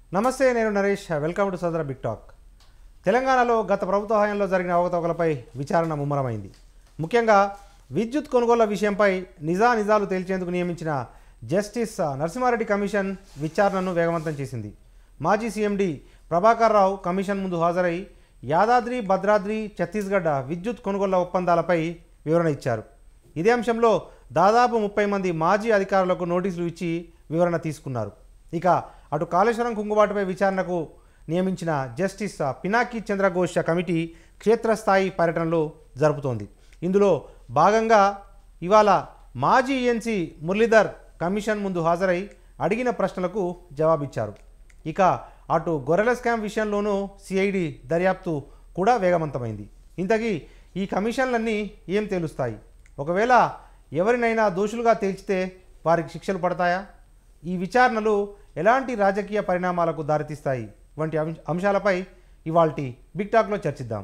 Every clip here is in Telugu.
నమస్తే నేను నరేష్ వెల్కమ్ టు సదర బిగ్ టాక్ తెలంగాణలో గత ప్రభుత్వ హయాంలో జరిగిన అవకతవకలపై విచారణ ముమ్మరమైంది ముఖ్యంగా విద్యుత్ కొనుగోళ్ల విషయంపై నిజా నిజాలు తేల్చేందుకు నియమించిన జస్టిస్ నరసింహారెడ్డి కమిషన్ విచారణను వేగవంతం చేసింది మాజీ సీఎండి ప్రభాకర్ రావు కమిషన్ ముందు హాజరై యాదాద్రి భద్రాద్రి ఛత్తీస్గఢ్ విద్యుత్ కొనుగోళ్ల ఒప్పందాలపై వివరణ ఇచ్చారు ఇదే అంశంలో దాదాపు ముప్పై మంది మాజీ అధికారులకు నోటీసులు ఇచ్చి వివరణ తీసుకున్నారు ఇక అటు కాళేశ్వరం కుంగుబాటుపై విచారణకు నియమించిన జస్టిస్ పినాకి చంద్రఘోష్ కమిటీ క్షేత్రస్థాయి పర్యటనలు జరుపుతోంది ఇందులో భాగంగా ఇవాళ మాజీ ఈఎన్సీ మురళీధర్ కమిషన్ ముందు హాజరై అడిగిన ప్రశ్నలకు జవాబిచ్చారు ఇక అటు గొర్రెల స్కామ్ విషయంలోనూ సిఐడి దర్యాప్తు కూడా వేగవంతమైంది ఇంతకీ ఈ కమిషన్లన్నీ ఏం తేలుస్తాయి ఒకవేళ ఎవరినైనా దోషులుగా తేల్చితే వారికి శిక్షలు పడతాయా ఈ విచారణలు ఎలాంటి రాజకీయ పరిణామాలకు దారితీస్తాయి వంటి అంశ- అంశాలపై ఇవాల్టి బిగ్ టాక్లో చర్చిద్దాం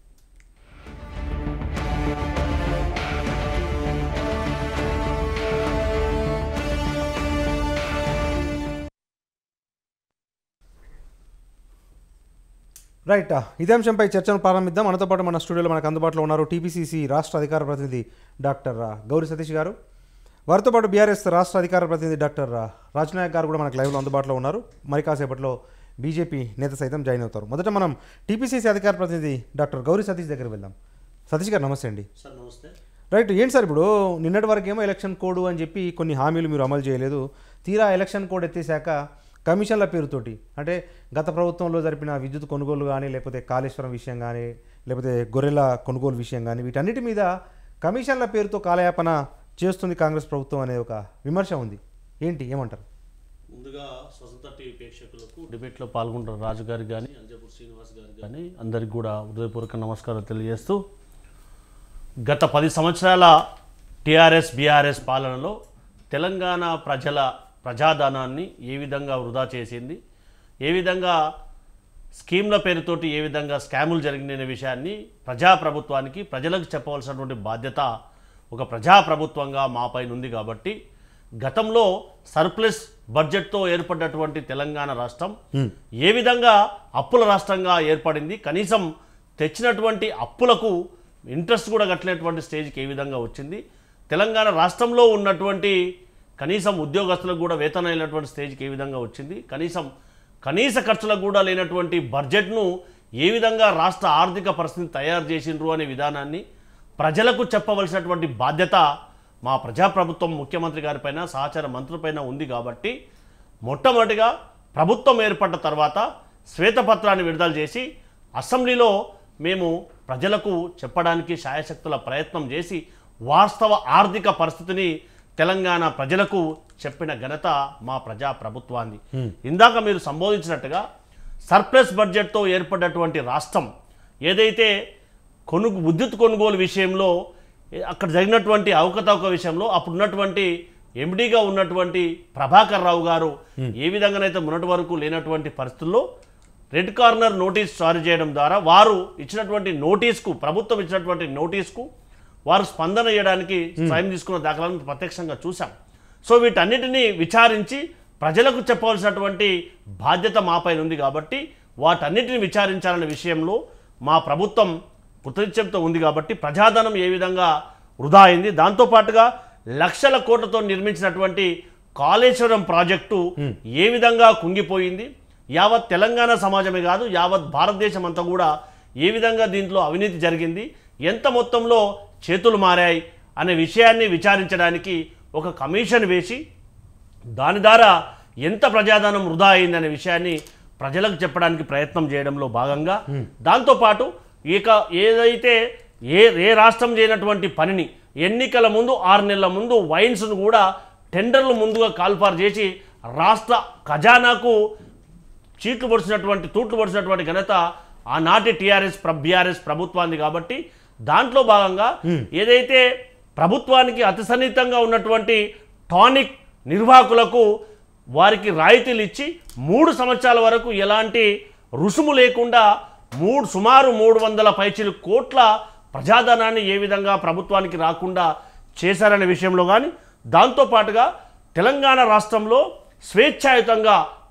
రైట్ ఇదే అంశంపై చర్చను ప్రారంభిద్దాం మనతో పాటు మన స్టూడియోలో మనకు అందుబాటులో ఉన్నారు టీపీసీసీ రాష్ట్ర అధికార ప్రతినిధి డాక్టర్ గౌరి సతీష్ గారు వారితో పాటు బీఆర్ఎస్ రాష్ట్ర అధికార ప్రతినిధి డాక్టర్ రాజ్నాయక్ గారు కూడా మనకు లైవ్లో అందుబాటులో ఉన్నారు మరి కాసేపట్లో బీజేపీ నేత సైతం జాయిన్ అవుతారు మొదట మనం టీపీసీసీ అధికార ప్రతినిధి డాక్టర్ గౌరి సతీష్ దగ్గర వెళ్దాం సతీష్ గారు నమస్తే అండి సార్ నమస్తే రైట్ ఏంటి సార్ ఇప్పుడు నిన్నటి వరకు ఏమో ఎలక్షన్ కోడ్ అని చెప్పి కొన్ని హామీలు మీరు అమలు చేయలేదు తీరా ఎలక్షన్ కోడ్ ఎత్తేసాక కమిషన్ల పేరుతోటి అంటే గత ప్రభుత్వంలో జరిపిన విద్యుత్ కొనుగోలు కానీ లేకపోతే కాళేశ్వరం విషయం కానీ లేకపోతే గొర్రెల కొనుగోలు విషయం కానీ వీటన్నిటి మీద కమిషన్ల పేరుతో కాలయాపన చేస్తుంది కాంగ్రెస్ ప్రభుత్వం అనే ఒక విమర్శ ఉంది ఏంటి ఏమంటారు ముందుగా స్వతంత్ర టీవీ ప్రేక్షకులకు డిబేట్లో పాల్గొంటున్న రాజు గారికి కానీ అంజపూర్ శ్రీనివాస్ గారికి కానీ అందరికి కూడా హృదయపూర్వక నమస్కారాలు తెలియజేస్తూ గత పది సంవత్సరాల టీఆర్ఎస్ బీఆర్ఎస్ పాలనలో తెలంగాణ ప్రజల ప్రజాధనాన్ని ఏ విధంగా వృధా చేసింది ఏ విధంగా స్కీమ్ల పేరుతోటి ఏ విధంగా స్కాములు జరిగిన విషయాన్ని ప్రజాప్రభుత్వానికి ప్రజలకు చెప్పవలసినటువంటి బాధ్యత ఒక ప్రజాప్రభుత్వంగా మాపైన ఉంది కాబట్టి గతంలో సర్ప్లస్ బడ్జెట్తో ఏర్పడినటువంటి తెలంగాణ రాష్ట్రం ఏ విధంగా అప్పుల రాష్ట్రంగా ఏర్పడింది కనీసం తెచ్చినటువంటి అప్పులకు ఇంట్రెస్ట్ కూడా కట్టలేటువంటి స్టేజ్కి ఏ విధంగా వచ్చింది తెలంగాణ రాష్ట్రంలో ఉన్నటువంటి కనీసం ఉద్యోగస్తులకు కూడా వేతనం అయినటువంటి స్టేజ్కి ఏ విధంగా వచ్చింది కనీసం కనీస ఖర్చులకు కూడా లేనటువంటి బడ్జెట్ను ఏ విధంగా రాష్ట్ర ఆర్థిక పరిస్థితిని తయారు చేసిండ్రు అనే విధానాన్ని ప్రజలకు చెప్పవలసినటువంటి బాధ్యత మా ప్రజాప్రభుత్వం ముఖ్యమంత్రి గారిపైన సహచార మంత్రులపైన ఉంది కాబట్టి మొట్టమొదటిగా ప్రభుత్వం ఏర్పడ్డ తర్వాత శ్వేతపత్రాన్ని విడుదల చేసి అసెంబ్లీలో మేము ప్రజలకు చెప్పడానికి శాయశక్తుల ప్రయత్నం చేసి వాస్తవ ఆర్థిక పరిస్థితిని తెలంగాణ ప్రజలకు చెప్పిన ఘనత మా ప్రజా ప్రభుత్వాన్ని ఇందాక మీరు సంబోధించినట్టుగా సర్ప్లస్ బడ్జెట్తో ఏర్పడినటువంటి రాష్ట్రం ఏదైతే కొనుగో విద్యుత్ కొనుగోలు విషయంలో ఏ- అక్కడ జరిగినటువంటి అవకతవక విషయంలో అప్పుడు ఉన్నటువంటి ఎండీగా ఉన్నటువంటి ప్రభాకర్ రావు గారు ఏ విధంగానైతే మొన్నటి వరకు లేనటువంటి పరిస్థితుల్లో రెడ్ కార్నర్ నోటీస్ జారీ చేయడం ద్వారా వారు ఇచ్చినటువంటి నోటీస్కు ప్రభుత్వం ఇచ్చినటువంటి నోటీస్కు వారు స్పందన చేయడానికి టైం తీసుకున్న దాఖలాలను ప్రత్యక్షంగా చూశాం సో వీటన్నిటిని విచారించి ప్రజలకు చెప్పవలసినటువంటి బాధ్యత మాపైన ఉంది కాబట్టి వాటన్నిటిని విచారించాలనే విషయంలో మా ప్రభుత్వం కృతనిశ్చయంతో ఉంది కాబట్టి ప్రజాధనం ఏ విధంగా వృధా అయింది దాంతోపాటుగా లక్షల కోట్లతో నిర్మించినటువంటి కాళేశ్వరం ప్రాజెక్టు ఏ విధంగా కుంగిపోయింది యావత్ తెలంగాణ సమాజమే కాదు యావత్ భారతదేశం అంతా కూడా ఏ విధంగా దీంట్లో అవినీతి జరిగింది ఎంత మొత్తంలో చేతులు మారాయి అనే విషయాన్ని విచారించడానికి ఒక కమిషన్ వేసి దాని ద్వారా ఎంత ప్రజాధనం వృధా అయిందనే విషయాన్ని ప్రజలకు చెప్పడానికి ప్రయత్నం చేయడంలో భాగంగా దాంతోపాటు ఇక ఏదైతే ఏ ఏ రాష్ట్రం చేయనటువంటి పనిని ఎన్నికల ముందు ఆరు నెలల ముందు వైన్స్ను కూడా టెండర్లు ముందుగా కాల్ఫార్ చేసి రాష్ట్ర ఖజానాకు చీట్లు పొడిచినటువంటి తూట్లు పొడిచినటువంటి ఘనత ఆనాటి టీఆర్ఎస్ బీఆర్ఎస్ ప్రభుత్వాన్ని కాబట్టి దాంట్లో భాగంగా ఏదైతే ప్రభుత్వానికి అతి సన్నిహితంగా ఉన్నటువంటి టానిక్ నిర్వాహకులకు వారికి రాయితీలు ఇచ్చి మూడు సంవత్సరాల వరకు ఎలాంటి రుసుము లేకుండా మూడు సుమారు మూడు వందల పైచిలు కోట్ల ప్రజాధనాన్ని ఏ విధంగా ప్రభుత్వానికి రాకుండా చేశారనే విషయంలో కానీ దాంతోపాటుగా తెలంగాణ రాష్ట్రంలో స్వేచ్ఛాయుతంగా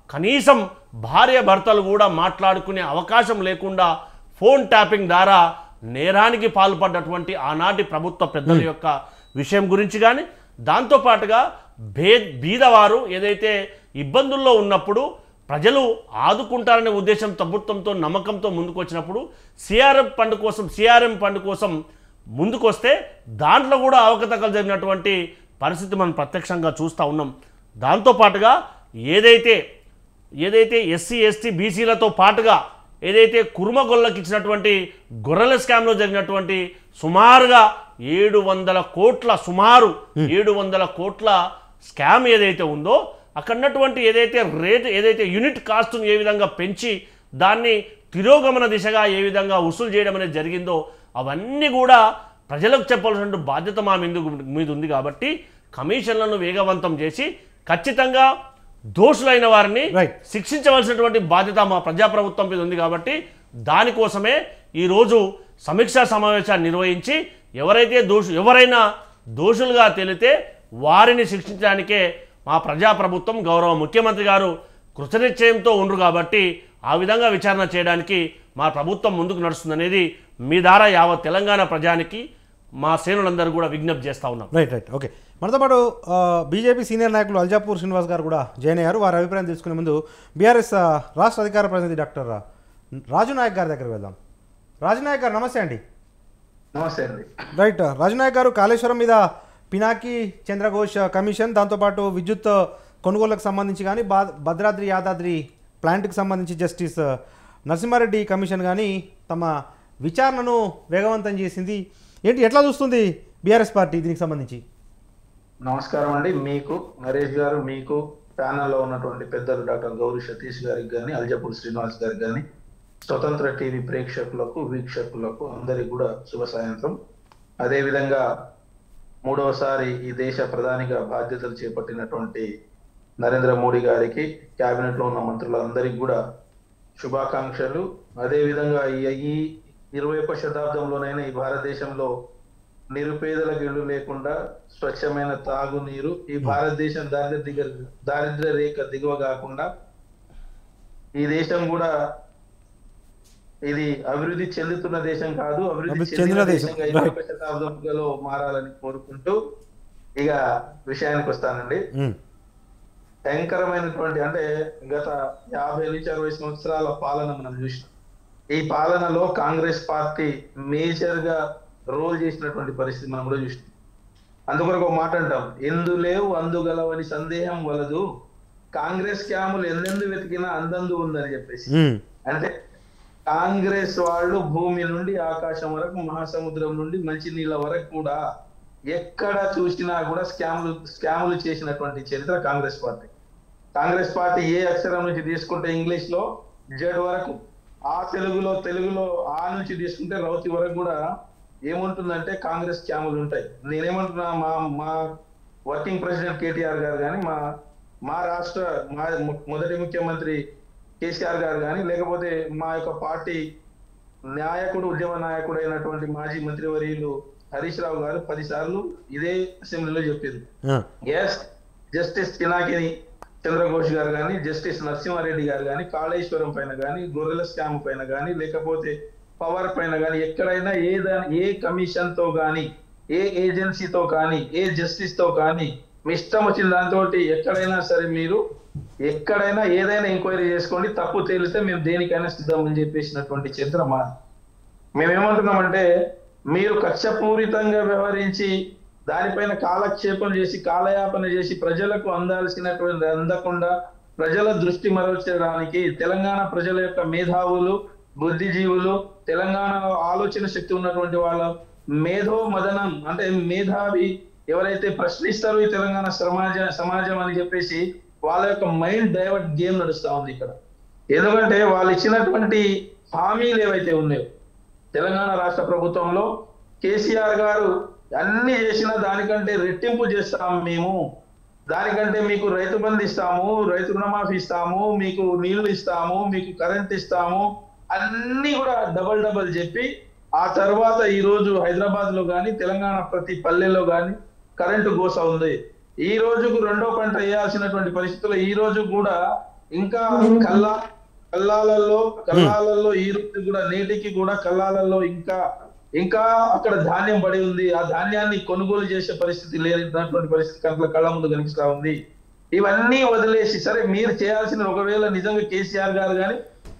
కనీసం భార్య భర్తలు కూడా మాట్లాడుకునే అవకాశం లేకుండా ఫోన్ ట్యాపింగ్ ద్వారా నేరానికి పాల్పడ్డటువంటి ఆనాటి ప్రభుత్వ పెద్దల యొక్క విషయం గురించి కానీ దాంతోపాటుగా భే బీదవారు ఏదైతే ఇబ్బందుల్లో ఉన్నప్పుడు ప్రజలు ఆదుకుంటారనే ఉద్దేశం ప్రభుత్వంతో నమ్మకంతో ముందుకు వచ్చినప్పుడు సిఆర్ఎం ఫండ్ కోసం సిఆర్ఎం ఫండ్ కోసం ముందుకొస్తే దాంట్లో కూడా అవకతవకలు జరిగినటువంటి పరిస్థితి మనం ప్రత్యక్షంగా చూస్తూ ఉన్నాం దాంతోపాటుగా ఏదైతే ఏదైతే ఎస్సీ ఎస్టీ బీసీలతో పాటుగా ఏదైతే కుర్మగొల్లకి ఇచ్చినటువంటి గొర్రెల స్కామ్లో జరిగినటువంటి సుమారుగా ఏడు వందల కోట్ల సుమారు ఏడు వందల కోట్ల స్కామ్ ఏదైతే ఉందో అక్కడ ఉన్నటువంటి ఏదైతే రేట్ ఏదైతే యూనిట్ కాస్ట్ను ఏ విధంగా పెంచి దాన్ని తిరోగమన దిశగా ఏ విధంగా వసూలు చేయడం అనేది జరిగిందో అవన్నీ కూడా ప్రజలకు చెప్పాల్సిన బాధ్యత మా మీద మీద ఉంది కాబట్టి కమిషన్లను వేగవంతం చేసి ఖచ్చితంగా దోషులైన వారిని Right. శిక్షించవలసినటువంటి బాధ్యత మా ప్రజాప్రభుత్వం మీద ఉంది కాబట్టి దానికోసమే ఈరోజు సమీక్షా సమావేశాన్ని నిర్వహించి ఎవరైతే దోషు ఎవరైనా దోషులుగా తేలితే వారిని శిక్షించడానికే మా ప్రజాప్రభుత్వం గౌరవ ముఖ్యమంత్రి గారు కృతనిశ్చయంతో ఉండ్రు కాబట్టి ఆ విధంగా విచారణ చేయడానికి మా ప్రభుత్వం ముందుకు నడుస్తుందనేది మీ ద్వారా యావత్ తెలంగాణ ప్రజానికి మా శ్రేణులందరూ కూడా విజ్ఞప్తి చేస్తా ఉన్నాం రైట్ రైట్ ఓకే మనతో పాటు ఆ, బీజేపీ సీనియర్ నాయకులు అల్జాపూర్ శ్రీనివాస్ గారు కూడా జాయిన్ అయ్యారు వారి అభిప్రాయం తెలుసుకునే ముందు బీఆర్ఎస్ ఆ, రాష్ట్ర అధికార ప్రతినిధి డాక్టర్ ఆ, రాజు నాయక్ గారి దగ్గరికి వెళ్దాం రాజు నాయక్ గారు నమస్తే అండి నమస్తే అండి రైట్ రాజు నాయక్ గారు కాళేశ్వరం మీద పినాకి చంద్రఘోష్ కమిషన్ దాంతోపాటు విద్యుత్ కొనుగోళ్లకు సంబంధించి కానీ బా భద్రాద్రి యాదాద్రి ప్లాంట్కి సంబంధించి జస్టిస్ నరసింహారెడ్డి కమిషన్ కానీ తమ విచారణను వేగవంతం చేసింది ఏంటి ఎట్లా చూస్తుంది బీఆర్ఎస్ పార్టీ దీనికి సంబంధించి నమస్కారం అండి మీకు నరేష్ గారు మీకు ప్యానల్లో ఉన్నటువంటి పెద్దలు డాక్టర్ గౌరీ సతీష్ గారికి కానీ అల్జపూర్ శ్రీనివాస్ గారికి కానీ స్వతంత్ర టీవీ ప్రేక్షకులకు వీక్షకులకు అందరికి కూడా శుభ సాయంత్రం అదేవిధంగా మూడవసారి ఈ దేశ ప్రధానిగా బాధ్యతలు చేపట్టినటువంటి నరేంద్ర మోడీ గారికి కేబినెట్ లో ఉన్న మంత్రులందరికీ కూడా శుభాకాంక్షలు అదేవిధంగా ఈ- ఈ ఇరవై ఒక్క శతాబ్దంలోనైనా ఈ భారతదేశంలో నిరుపేదలకు ఇల్లు లేకుండా స్వచ్ఛమైన తాగునీరు ఈ భారతదేశం దారిద్ర్య దిగ దారిద్ర్య రేఖ దిగువ కాకుండా ఈ దేశం కూడా ఇది అభివృద్ధి చెందుతున్న దేశం కాదు అభివృద్ధి అభివృద్ధి చెందిన చెందిన దేశం. దేశంగా ఇరవై ఒక్క శతాబ్దంలో మారాలని కోరుకుంటూ ఇక విషయానికి వస్తానండి మ్మ్. భయంకరమైనటువంటి అంటే గత యాభై నుంచి అరవై సంవత్సరాల పాలన మనం చూసినాం ఈ పాలనలో కాంగ్రెస్ పార్టీ మేజర్ గా రోల్ చేసినటువంటి పరిస్థితి మనం కూడా చూసినాం అందుకొరకు ఒక మాట అంటాం ఎందు లేవు అందుగలవని సందేహం వలదు కాంగ్రెస్ క్యాములు ఎందెందు వెతికినా అందందు ఉందని చెప్పేసి మ్మ్. అంటే కాంగ్రెస్ వాళ్ళు భూమి నుండి ఆకాశం వరకు మహాసముద్రం నుండి మంచినీళ్ళ వరకు కూడా ఎక్కడ చూసినా కూడా స్కాములు స్కాములు చేసినటువంటి చరిత్ర కాంగ్రెస్ పార్టీ కాంగ్రెస్ పార్టీ ఏ అక్షరం నుంచి తీసుకుంటే ఇంగ్లీష్ లో జడ్ వరకు ఆ తెలుగులో తెలుగులో ఆ నుంచి తీసుకుంటే రౌతి వరకు కూడా ఏముంటుందంటే కాంగ్రెస్ స్కాములు ఉంటాయి నేనేమంటున్నా మా మా వర్కింగ్ ప్రెసిడెంట్ కేటీఆర్ గారు కానీ మా మా రాష్ట్ర మా ము- మొదటి ముఖ్యమంత్రి కేసీఆర్ గారు కానీ లేకపోతే మా యొక్క పార్టీ నాయకుడు ఉద్యమ నాయకుడు అయినటువంటి మాజీ మంత్రివర్యులు హరీష్ రావు గారు పది సార్లు ఇదే అసెంబ్లీలో చెప్పారు ఆ. ఎస్ జస్టిస్ పినాకిని చంద్రఘోష్ గారు కానీ జస్టిస్ నరసింహారెడ్డి గారు కానీ కాళేశ్వరం పైన కానీ గొర్రెల స్కామ్ పైన కానీ లేకపోతే పవర్ పైన కానీ ఎక్కడైనా ఏ దాని ఏ కమిషన్ తో కానీ ఏ ఏజెన్సీతో కానీ ఏ జస్టిస్ తో కానీ మీ ఇష్టం వచ్చిన దాంతో ఎక్కడైనా సరే మీరు ఎక్కడైనా ఏదైనా ఎంక్వైరీ చేసుకోండి తప్పు తేలిస్తే మేము దేనికైనా సిద్ధం అని చెప్పేసినటువంటి చరిత్ర మాది మేమేమంటున్నామంటే మీరు కక్షపూరితంగా వ్యవహరించి దానిపైన కాలక్షేపం చేసి కాలయాపన చేసి ప్రజలకు అందాల్సినటువంటి అందకుండా ప్రజల దృష్టి మరల్చడానికి తెలంగాణ ప్రజల యొక్క మేధావులు బుద్ధిజీవులు తెలంగాణలో ఆలోచన శక్తి ఉన్నటువంటి వాళ్ళ మేధో మదనం అంటే మేధావి ఎవరైతే ప్రశ్నిస్తారో ఈ తెలంగాణ సమాజ సమాజం అని చెప్పేసి వాళ్ళ యొక్క మైండ్ డైవర్ట్ గేమ్ నడుస్తా ఉంది ఇక్కడ ఎందుకంటే వాళ్ళు ఇచ్చినటువంటి హామీలు ఏవైతే ఉన్నాయో తెలంగాణ రాష్ట్ర ప్రభుత్వంలో కేసీఆర్ గారు అన్ని చేసిన దానికంటే రెట్టింపు చేస్తాం మేము దానికంటే మీకు రైతు బంధు ఇస్తాము రైతు రుణమాఫీ ఇస్తాము మీకు నీళ్లు ఇస్తాము మీకు కరెంట్ ఇస్తాము అన్ని కూడా డబల్ డబల్ చెప్పి ఆ తర్వాత ఈ రోజు హైదరాబాద్ లో గాని తెలంగాణ ప్రతి పల్లెల్లో గాని కరెంటు గోస ఉంది ఈ రోజుకు రెండో పంట వేయాల్సినటువంటి పరిస్థితుల్లో ఈ రోజు కూడా ఇంకా కల్లా కల్లాలలో కల్లాలలో ఈ రోజు కూడా నేటికి కూడా కల్లాలలో ఇంకా ఇంకా అక్కడ ధాన్యం పడి ఉంది ఆ ధాన్యాన్ని కొనుగోలు చేసే పరిస్థితి లేనటువంటి పరిస్థితి కనుక కళ్ళ ముందు కనిపిస్తా ఉంది ఇవన్నీ వదిలేసి సరే మీరు చేయాల్సిన ఒకవేళ నిజంగా కేసీఆర్ గారు కానీ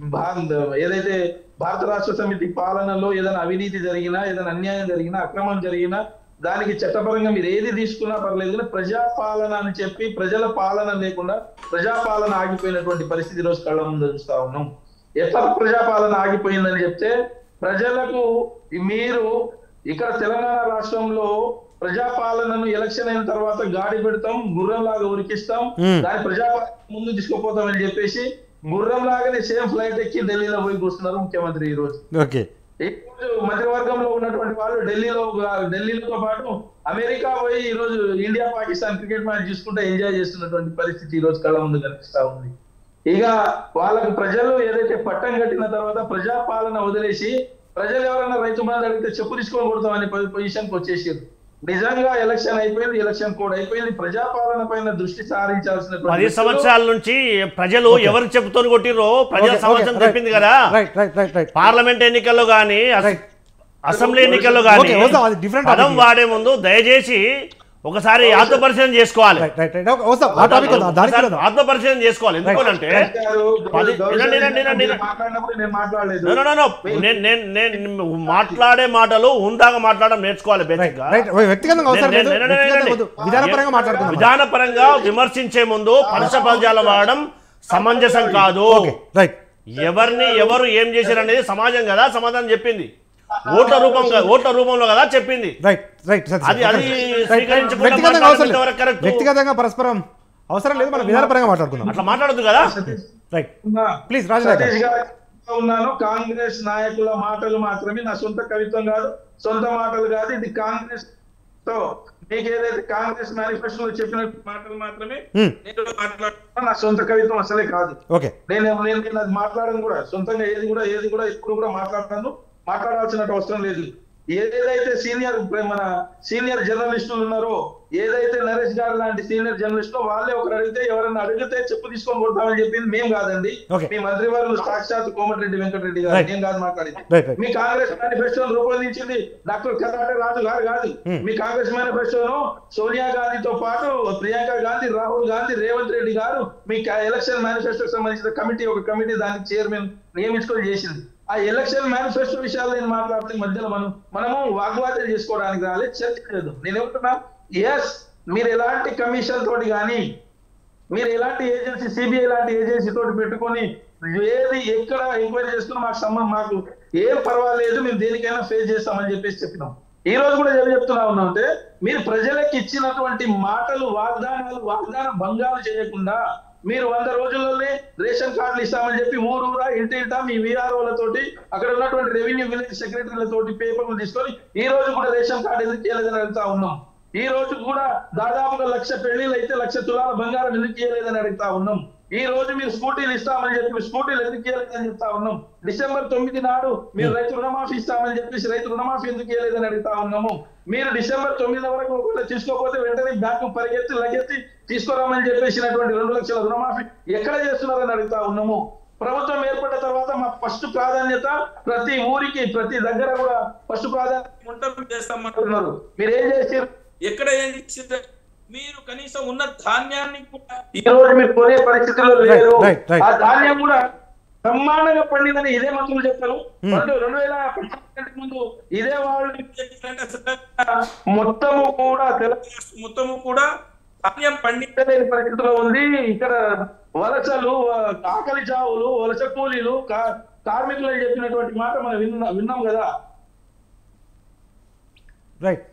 ఏదైతే భారత రాష్ట్ర సమితి పాలనలో ఏదైనా అవినీతి జరిగినా ఏదైనా అన్యాయం జరిగినా అక్రమం జరిగినా దానికి చట్టపరంగా మీరు ఏది తీసుకున్నా పర్లేదు కానీ ప్రజాపాలన అని చెప్పి ప్రజల పాలన లేకుండా ప్రజాపాలన ఆగిపోయినటువంటి పరిస్థితి ఈ రోజు కళ్ళ ముందు చూస్తా ఉన్నాం ఎట్లా ప్రజాపాలన ఆగిపోయిందని చెప్తే ప్రజలకు మీరు ఇక్కడ తెలంగాణ రాష్ట్రంలో ప్రజాపాలనను ఎలక్షన్ అయిన తర్వాత గాడి పెడతాం గుర్రం లాగా ఉరికిస్తాం Hmm. దాని ప్రజాపాలన ముందు తీసుకుపోతామని చెప్పేసి గుర్రం లాగానే సేమ్ ఫ్లైట్ ఎక్కి ఢిల్లీలో పోయి కూర్చున్నారు ముఖ్యమంత్రి ఈ రోజు ఓకే ఈ రోజు మంత్రివర్గంలో ఉన్నటువంటి వాళ్ళు ఢిల్లీలో ఢిల్లీతో పాటు అమెరికా పోయి ఈ రోజు ఇండియా పాకిస్తాన్ క్రికెట్ మ్యాచ్ చూసుకుంటే ఎంజాయ్ చేస్తున్నటువంటి పరిస్థితి ఈ రోజు కళ్ళ ముందు కనిపిస్తా ఉంది ఇక వాళ్ళకు ప్రజలు ఏదైతే పట్టం కట్టిన తర్వాత ప్రజాపాలన వదిలేసి ప్రజలు ఎవరైనా రైతు బంధు అడిగితే చెప్పు తీసుకొని కొడతామని పొజిషన్కి వచ్చేసారు నిజంగా ఎలక్షన్ అయిపోయింది ఎలక్షన్ కోడ్ అయిపోయింది ప్రజాపాలన పైన దృష్టి సారించాల్సిన పది సంవత్సరాల నుంచి ప్రజలు ఎవరు చెబుతోని కొట్టిరో ప్రజల ఓకే, సంవత్సరం ఓకే, చెప్పింది కదా right right right right parliament ఎన్నికల్లో కానీ రైట్ అసెంబ్లీ ఎన్నికల్లో కానీ ఓకే, వద్దాం, అది different పదం topic. వాడే ముందు దయచేసి ఒకసారి ఆత్మపరిశీలన చేసుకోవాలి రైట్ రైట్ రైట్ ఓకే వస్తాం ఆ టాపిక్ వద్దాం దానికి ఒకసారి వద్దాం. ఆత్మపరిశీలన చేసుకోవాలి ఎందుకంటే గారు, పది- గౌరవ వినండి, వినండి, వినండి. మీరు మాట్లాడినప్పుడు నేను మాట్లాడలేదు No, no, no, no. నేను నేను నేను మాట్లాడే మాటలు హుందాగా మాట్లాడడం నేర్చుకోవాలి రైట్ బేసిక్ గా రైట్ వ్యక్తిగతంగా అవసరం లేదు నేను- నేను- నేను- వ్యక్తిగతంగా నేను- వద్దు. విధానపరంగా మాట్లాడుకుందాం విధానపరంగా విమర్శించే ముందు పరుష పదజాలం వాడడం సమంజసం కాదు ఓకే రైట్ ఎవరిని ఎవరు ఏం చేశారు అనేది సమాజం కదా సమాధానం చెప్పింది ఓట్ల రూపంగా ఓట్ల రూపంలో కదా చెప్పింది రైట్ రైట్ సతీష్ అది- అది రైట్, రైట్, రైట్. స్వీకరించకుండా వ్యక్తిగతంగా అవసరం మాట్లాడడం ఎంతవరకు లేదు correct? వ్యక్తిగతంగా పరస్పరం అవసరం లేదు మనం విధానపరంగా మాట్లాడుకుందాం అట్లా మాట్లాడద్దు కదా రైట్ ఉన్నా. ప్లీజ్ రాజనాయక్ సతీష్ గారు ఉన్నాను కాంగ్రెస్ నాయకుల మాటలు మాత్రమే నా సొంత కవిత్వం కాదు సొంత మాటలు కాదు ఇది కాంగ్రెస్ తో మీకు ఏదైతే కాంగ్రెస్ మేనిఫెస్టోలో చెప్పిన మాటలు మాత్రమే Hmm. నేను మాట్లాడుతున్నా నా సొంత కవిత్వం అసలే కాదు ఓకే నేను నేను నేను అది మాట్లాడను కూడా సొంతంగా ఏది కూడా ఏది కూడా ఎప్పుడు కూడా మాట్లాడతాను మాట్లాడాల్సిన అవసరం లేదు ఏదైతే సీనియర్ మన సీనియర్ జర్నలిస్టులు ఉన్నారో ఏదైతే నరేష్ గారు లాంటి సీనియర్ జర్నలిస్టులు వాళ్ళే ఒకరు అడిగితే ఎవరైనా అడిగితే చెప్పు తీసుకొని కొడతామని చెప్పింది మేము కాదండి Okay. మీ మంత్రివర్యులు సాక్షాత్ కోమటిరెడ్డి వెంకటరెడ్డి గారు Right. నేను కాదు మాట్లాడింది రైట్ రైట్ మీ కాంగ్రెస్ మేనిఫెస్టోను రూపొందించింది డాక్టర్ కర్ణాటక రాజు గారు కాదు Hmm. మీ కాంగ్రెస్ మేనిఫెస్టోను సోనియా గాంధీతో పాటు ప్రియాంక గాంధీ రాహుల్ గాంధీ రేవంత్ రెడ్డి గారు మీ ఎలక్షన్ మేనిఫెస్టోకి సంబంధించిన కమిటీ ఒక కమిటీ దానికి చైర్మన్ నియమించుకొని చేసింది ఆ ఎలక్షన్ మేనిఫెస్టో విషయాలు నేను మాట్లాడుతున్న మధ్యలో మనం మనము వాగ్వాదం చేసుకోవడానికి రాలేదు చర్చ లేదు నేను ఏమంటున్నా ఎస్ మీరు ఎలాంటి కమిషన్ తోటి కానీ మీరు ఎలాంటి ఏజెన్సీ సిబిఐ లాంటి ఏజెన్సీ తోటి పెట్టుకొని ఏది ఎక్కడ ఎంక్వైరీ చేసుకున్నా మాకు సంబంధం మాకు ఏం పర్వాలేదు మేము దేనికైనా ఫేస్ చేస్తామని చెప్పేసి చెప్పినాం ఈ రోజు కూడా ఏం చెప్తున్నా ఉన్నాం అంటే మీరు ప్రజలకు ఇచ్చినటువంటి మాటలు వాగ్దానాలు వాగ్దాన భంగాలు చేయకుండా మీరు వంద రోజుల్లోనే రేషన్ కార్డులు ఇస్తామని చెప్పి ఊరు ఊరా ఇంటి ఇంటా మీ విఆర్ఓలతోటి అక్కడ ఉన్నటువంటి రెవెన్యూ విలేజ్ సెక్రటరీలతోటి పేపర్లు తీసుకొని ఈ రోజు కూడా రేషన్ కార్డు ఎందుకు చేయలేదని అడుగుతా ఉన్నాం ఈ రోజు కూడా దాదాపుగా లక్ష పెళ్లిళ్ళు అయితే లక్ష తులాల బంగారం ఎందుకు ఇవ్వలేదని అడుగుతా ఉన్నాం ఈ రోజు మీరు స్కూటీలు ఇస్తామని చెప్పి మీరు స్కూటీలు ఎందుకు ఇవ్వలేదని చెప్తా ఉన్నాం డిసెంబర్ తొమ్మిది నాడు మీరు రైతు రుణమాఫీ ఇస్తామని చెప్పేసి రైతు రుణమాఫీ ఎందుకు ఇవ్వలేదని అడుగుతా ఉన్నాము మీరు డిసెంబర్ తొమ్మిది వరకు ఒకవేళ తీసుకోకపోతే వెంటనే బ్యాంకు పరిగెత్తి లగెత్తి తీసుకురామని చెప్పేసినటువంటి రెండు లక్షల రుణమాఫీ ఎక్కడ చేస్తున్నారని అడుగుతా ఉన్నాము ప్రభుత్వం ఏర్పడిన తర్వాత మా ఫస్ట్ ప్రాధాన్యత ప్రతి ఊరికి ప్రతి దగ్గర కూడా ఫస్ట్ ప్రాధాన్యత వంటలు చేస్తామంటున్నారు అంటున్నారు మీరు ఏం చేసారు ఎక్కడ ఏం చేసిండ్రు? మీరు కనీసం ఉన్న ధాన్యాన్ని కూడా ఈ రోజు మీరు కొనే పరిస్థితుల్లో Right, లేరు right, right. ఆ ధాన్యం కూడా బ్రహ్మాండంగా పండిందని ఇదే మంత్రులు చెప్తారు రెండు రెండు వేల పద్దెనిమిది ముందు ఇదే వాళ్ళు చేయాలంటే అసలు మొత్తము కూడా తెలంగాణ రాష్ట్రం మొత్తము కూడా ధాన్యం పండి లేని పరిస్థితిలో ఉంది ఇక్కడ వలసలు ఆ, ఆకలి చావులు వలస కూలీలు కా- కార్మికులు అని చెప్పినటువంటి మాట మనం విన్నా విన్నాం కదా రైట్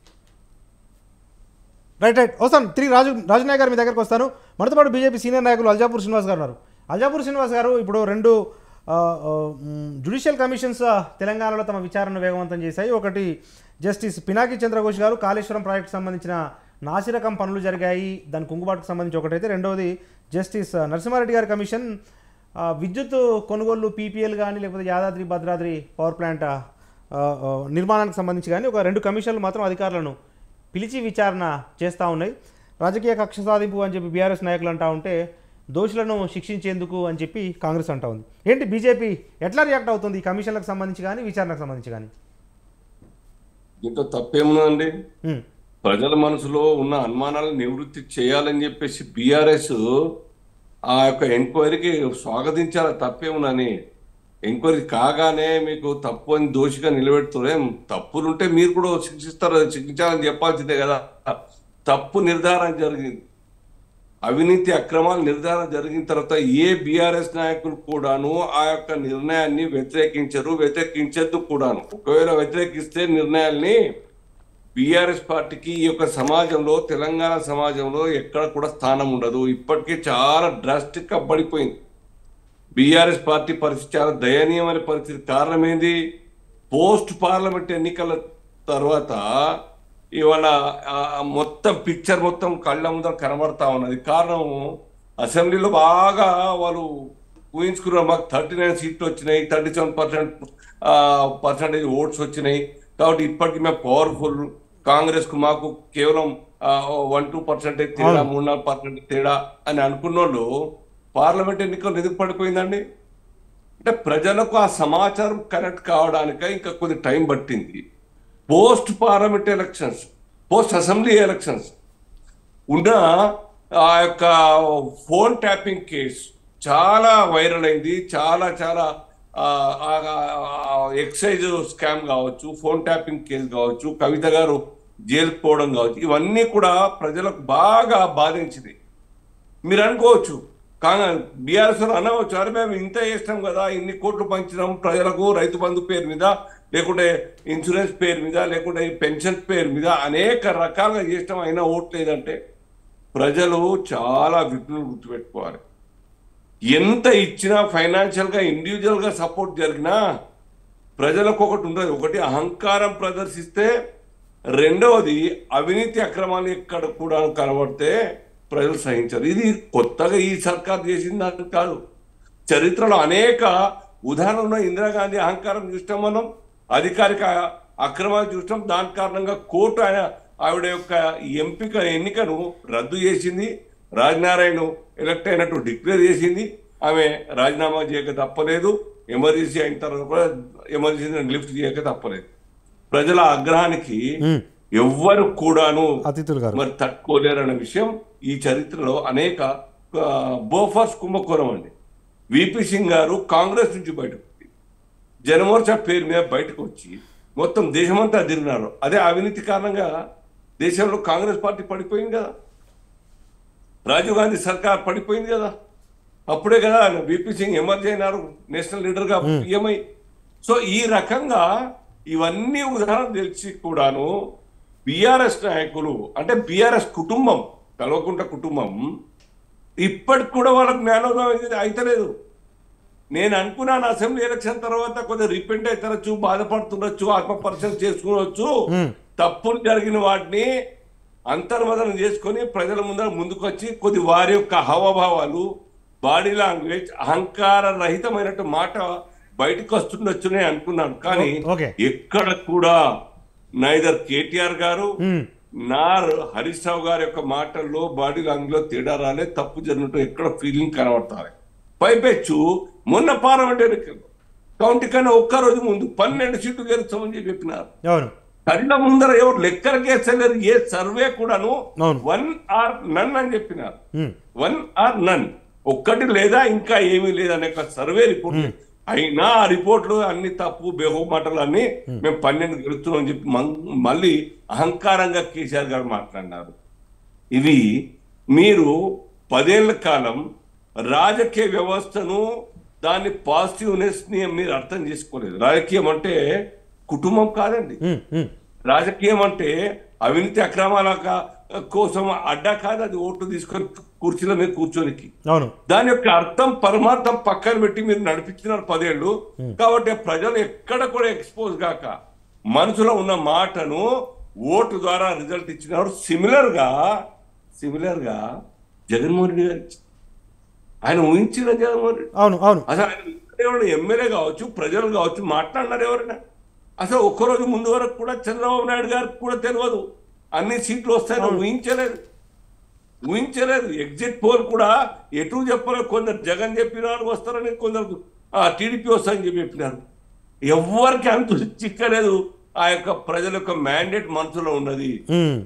రైట్ రైట్ వస్తాను తిరిగి రాజు రాజనాయక్ గారు మీ దగ్గరకు వస్తాను మనతో పాటు బీజేపీ సీనియర్ నాయకులు అల్జాపూర్ శ్రీనివాస్ గారు ఉన్నారు అల్జాపూర్ శ్రీనివాస్ గారు ఇప్పుడు రెండు జ్యుడిషియల్ కమిషన్స్ ఆ, తెలంగాణలో తమ విచారణను వేగవంతం చేశాయి ఒకటి జస్టిస్ పినాకి చంద్రఘోష్ గారు కాళేశ్వరం ప్రాజెక్టు సంబంధించిన నాసిరకం పనులు జరిగాయి దాని కుంగుబాటుకు సంబంధించి ఒకటైతే రెండవది జస్టిస్ ఆ, నరసింహారెడ్డి గారి కమిషన్ ఆ, విద్యుత్ కొనుగోలు పీపీఎల్ కానీ లేకపోతే యాదాద్రి భద్రాద్రి పవర్ ప్లాంట్ ఆ, ఆ, నిర్మాణానికి సంబంధించి కానీ ఒక రెండు కమిషన్లు మాత్రం అధికారులను పిలిచి విచారణ చేస్తూ ఉన్నాయి రాజకీయ కక్ష సాధింపు అని చెప్పి బీఆర్ఎస్ నాయకులు అంటూ ఉంటే దోషులను శిక్షించేందుకు అని చెప్పి కాంగ్రెస్ అంటా ఉంది ఏంటి బీజేపీ ఎట్లా రియాక్ట్ అవుతుంది ఈ కమిషన్లకు సంబంధించి కానీ విచారణకు సంబంధించి కానీ దీంట్లో తప్పేముందండి ఉమ్, ప్రజల మనసులో ఉన్న అనుమానాలను నివృత్తి చేయాలని చెప్పేసి బీఆర్ఎస్ ఆ యొక్క ఎంక్వైరీకి స్వాగతించాలి తప్పేమునని ఎంక్వైరీ కాగానే మీకు తప్పు అని దోషిగా నిలబెడుతున్నారు తప్పులుంటే మీరు కూడా శిక్షిస్తారు శిక్షించాలని చెప్పాల్సిందే కదా తప్పు నిర్ధారణ జరిగింది అవినీతి అక్రమాలు నిర్ధారణ జరిగిన తర్వాత ఏ బీఆర్ఎస్ నాయకులు కూడాను ఆ యొక్క నిర్ణయాన్ని వ్యతిరేకించరు వ్యతిరేకించద్దు కూడాను ఒకవేళ వ్యతిరేకిస్తే నిర్ణయాల్ని బీఆర్ఎస్ పార్టీకి ఈ యొక్క సమాజంలో తెలంగాణ సమాజంలో ఎక్కడ కూడా స్థానం ఉండదు ఇప్పటికే చాలా డ్రాస్టిక్ గా పడిపోయింది బీఆర్ఎస్ పార్టీ పరిస్థితి చాలా దయనీయమైన పరిస్థితి కారణం ఏంది పోస్ట్ పార్లమెంట్ ఎన్నికల తర్వాత ఇవాళ ఆ మొత్తం పిక్చర్ మొత్తం కళ్ళ ముందర కనబడతా ఉన్నది కారణం అసెంబ్లీలో బాగా వాళ్ళు ఊహించుకున్నారు మాకు థర్టీ నైన్ సీట్లు వచ్చినాయి thirty seven percent percentage votes వచ్చినాయి కాబట్టి ఇప్పటికి మేము పవర్ఫుల్ కాంగ్రెస్ కు మాకు కేవలం వన్ టూ పర్సెంటేజ్ తేడా మూడు నాలుగు పర్సెంట్ తేడా అని అనుకున్న వాళ్ళు పార్లమెంట్ ఎన్నికలు ఎందుకు పడిపోయిందండి అంటే ప్రజలకు ఆ సమాచారం కనెక్ట్ కావడానిక ఇంకా కొద్ది టైం పట్టింది post parliament elections post assembly elections ఉన్న ఆ యొక్క ఫోన్ ట్యాపింగ్ కేసు చాలా వైరల్ అయింది చాలా చాలా ఎక్సైజ్ స్కామ్ కావచ్చు ఫోన్ ట్యాపింగ్ కేసు కావచ్చు కవిత గారు జైలుకు పోవడం కావచ్చు ఇవన్నీ కూడా ప్రజలకు బాగా బాధించింది మీరు అనుకోవచ్చు కాంగ్రెస్ బీఆర్ఎస్ అనవచ్చు అరే మేము ఇంత చేస్తాం కదా ఇన్ని కోట్లు పంచినాం ప్రజలకు రైతు బంధు పేరు మీద లేకుంటే ఇన్సూరెన్స్ పేరు మీద లేకుంటే పెన్షన్ పేరు మీద అనేక రకాలుగా చేస్తాం అయినా ఓట్లు లేదంటే ప్రజలు చాలా విఘ్నులు గుర్తుపెట్టుకోవాలి ఎంత ఇచ్చినా ఫైనాన్షియల్ గా ఇండివిజువల్ గా సపోర్ట్ జరిగినా ప్రజలకు ఒకటి ఉండదు ఒకటి అహంకారం ప్రదర్శిస్తే రెండవది అవినీతి అక్రమాలు ఎక్కడ కూడా కనబడితే ప్రజలు సహించరు ఇది కొత్తగా ఈ సర్కార్ చేసిన దానికి కాదు చరిత్రలో అనేక ఉదాహరణలు ఇందిరాగాంధీ అహంకారం చూస్తాం మనం అధికారిక అక్రమాలు చూస్తాం దాని కారణంగా కోర్టు ఆయన ఆవిడ యొక్క ఎంపిక ఎన్నికను రద్దు చేసింది రాజనారాయణ ఎలక్ట్ అయినట్టు డిక్లేర్ చేసింది ఆమె రాజీనామా చేయక తప్పలేదు ఎమర్జెన్సీ అయిన తర్వాత కూడా ఎమర్జెన్సీ లిఫ్ట్ చేయక తప్పలేదు ప్రజల ఆగ్రహానికి ఉమ్, ఎవ్వరు కూడాను అతిథులు గారు మరి తట్టుకోలేరన్న విషయం ఈ చరిత్రలో అనేక ఆ, బోఫర్స్ కుంభకోణం అండి విపి సింగ్ గారు కాంగ్రెస్ నుంచి బయటకు వచ్చి జనమోర్చా పేరు మీద బయటకు వచ్చి మొత్తం దేశమంతా తిరిగినారు అదే అవినీతి కారణంగా దేశంలో కాంగ్రెస్ పార్టీ పడిపోయింది కదా రాజీవ్ గాంధీ సర్కార్ పడిపోయింది కదా అప్పుడే కదా ఆయన విపి సింగ్ ఎమర్జీ అయినారు నేషనల్ లీడర్ గా పిఎంఐ సో ఈ రకంగా ఇవన్నీ ఉదాహరణ తెలిసి కూడాను బిఆర్ఎస్ నాయకులు అంటే బిఆర్ఎస్ కుటుంబం కల్వకుంట కుటుంబం ఇప్పటికి కూడా వాళ్ళకు జ్ఞానోదయం అయితే అయితలేదు నేను అనుకున్నాను అసెంబ్లీ ఎలక్షన్ తర్వాత కొద్దిగా రిపెంట్ అవుతారచ్చు బాధపడుతుండొచ్చు ఆత్మపరిశీలన చేసుకునవచ్చు ఉమ్, తప్పులు జరిగిన వాటిని అంతర్మదనం చేసుకొని ప్రజల ముందర ముందుకొచ్చి కొద్ది వారి యొక్క హావభావాలు బాడీ లాంగ్వేజ్ అహంకార రహితమైనట్టు మాట బయటకు వస్తుండొచ్చునే అనుకున్నాను కానీ ఓకే. ఎక్కడ కూడా నైదర్ కేటీఆర్ గారు ఉమ్, నార్ హరీష్ రావు గారి యొక్క మాటల్లో బాడీ లాంగ్వేజ్ లో తేడా రాలే తప్పు జరిగినట్టు ఎక్కడ ఫీలింగ్ కనబడతారు పైపెచ్చు మొన్న పార్లమెంట్ ఎన్నికలు కౌంటీ కన్నా ఒక్క రోజు ముందు పన్నెండు సీట్లు గెలుస్తామని చెప్పి చెప్పినారు అవును కళ్ళ ముందర ఎవరు లెక్కలకి వేస్తలేరు ఏ సర్వే కూడాను అవును. వన్ ఆర్ నన్ అని చెప్పినారు ఉమ్, వన్ ఆర్ నన్ ఒక్కటి లేదా ఇంకా ఏమీ లేదనే ఒక సర్వే రిపోర్ట్ అయినా ఆ రిపోర్ట్లు అన్ని తప్పు బెహో మాటలు అన్ని మేము పన్నెండు గెలుస్తున్నాం అని చెప్పి మం- మళ్ళీ అహంకారంగా కేసీఆర్ గారు మాట్లాడినారు ఇవి మీరు పదేళ్ల కాలం రాజకీయ వ్యవస్థను దాని పాజిటివ్నెస్ ని మీరు అర్థం చేసుకోలేదు రాజకీయం అంటే కుటుంబం కాదండి ఉమ్, ఉమ్, రాజకీయం అంటే అవినీతి అక్రమాల క- కోసం అడ్డా కాదు అది ఓట్లు తీసుకొని కుర్చీలో మీద కూర్చోనికి అవును దాని యొక్క అర్థం పరమార్థం పక్కన పెట్టి మీరు నడిపించినారు పదేళ్ళు కాబట్టి ప్రజలు ఎక్కడ కూడా ఎక్స్పోజ్ కాక మనసులో ఉన్న మాటను ఓటు ద్వారా రిజల్ట్ ఇచ్చినారు సిమిలర్ గా సిమిలర్ గా జగన్మోహన్ రెడ్డి గారు ఇచ్చారు. ఆయన ఊహించిన జగన్మోహన్ రెడ్డి అవును అవును అసలు ఆయన ఎవరైనా ఎమ్మెల్యే కావచ్చు ప్రజలు కావచ్చు మాట్లాడినారు ఎవరైనా అసలు ఒక్కరోజు ముందు వరకు కూడా చంద్రబాబు నాయుడు గారికి కూడా తెలియదు అన్ని సీట్లు వస్తాయని ఊహించలేదు ఊహించలేదు ఎగ్జిట్ పోల్ కూడా ఎటు చెప్పలేదు కొందరు జగన్ చెప్పినారు వస్తారని కొందరు టీడీపీ వస్తారని చెప్పి చెప్పినారు ఎవరికి అంత చిక్కలేదు ఆ యొక్క ప్రజల యొక్క మ్యాండేట్ మనసులో ఉన్నది ఉమ్,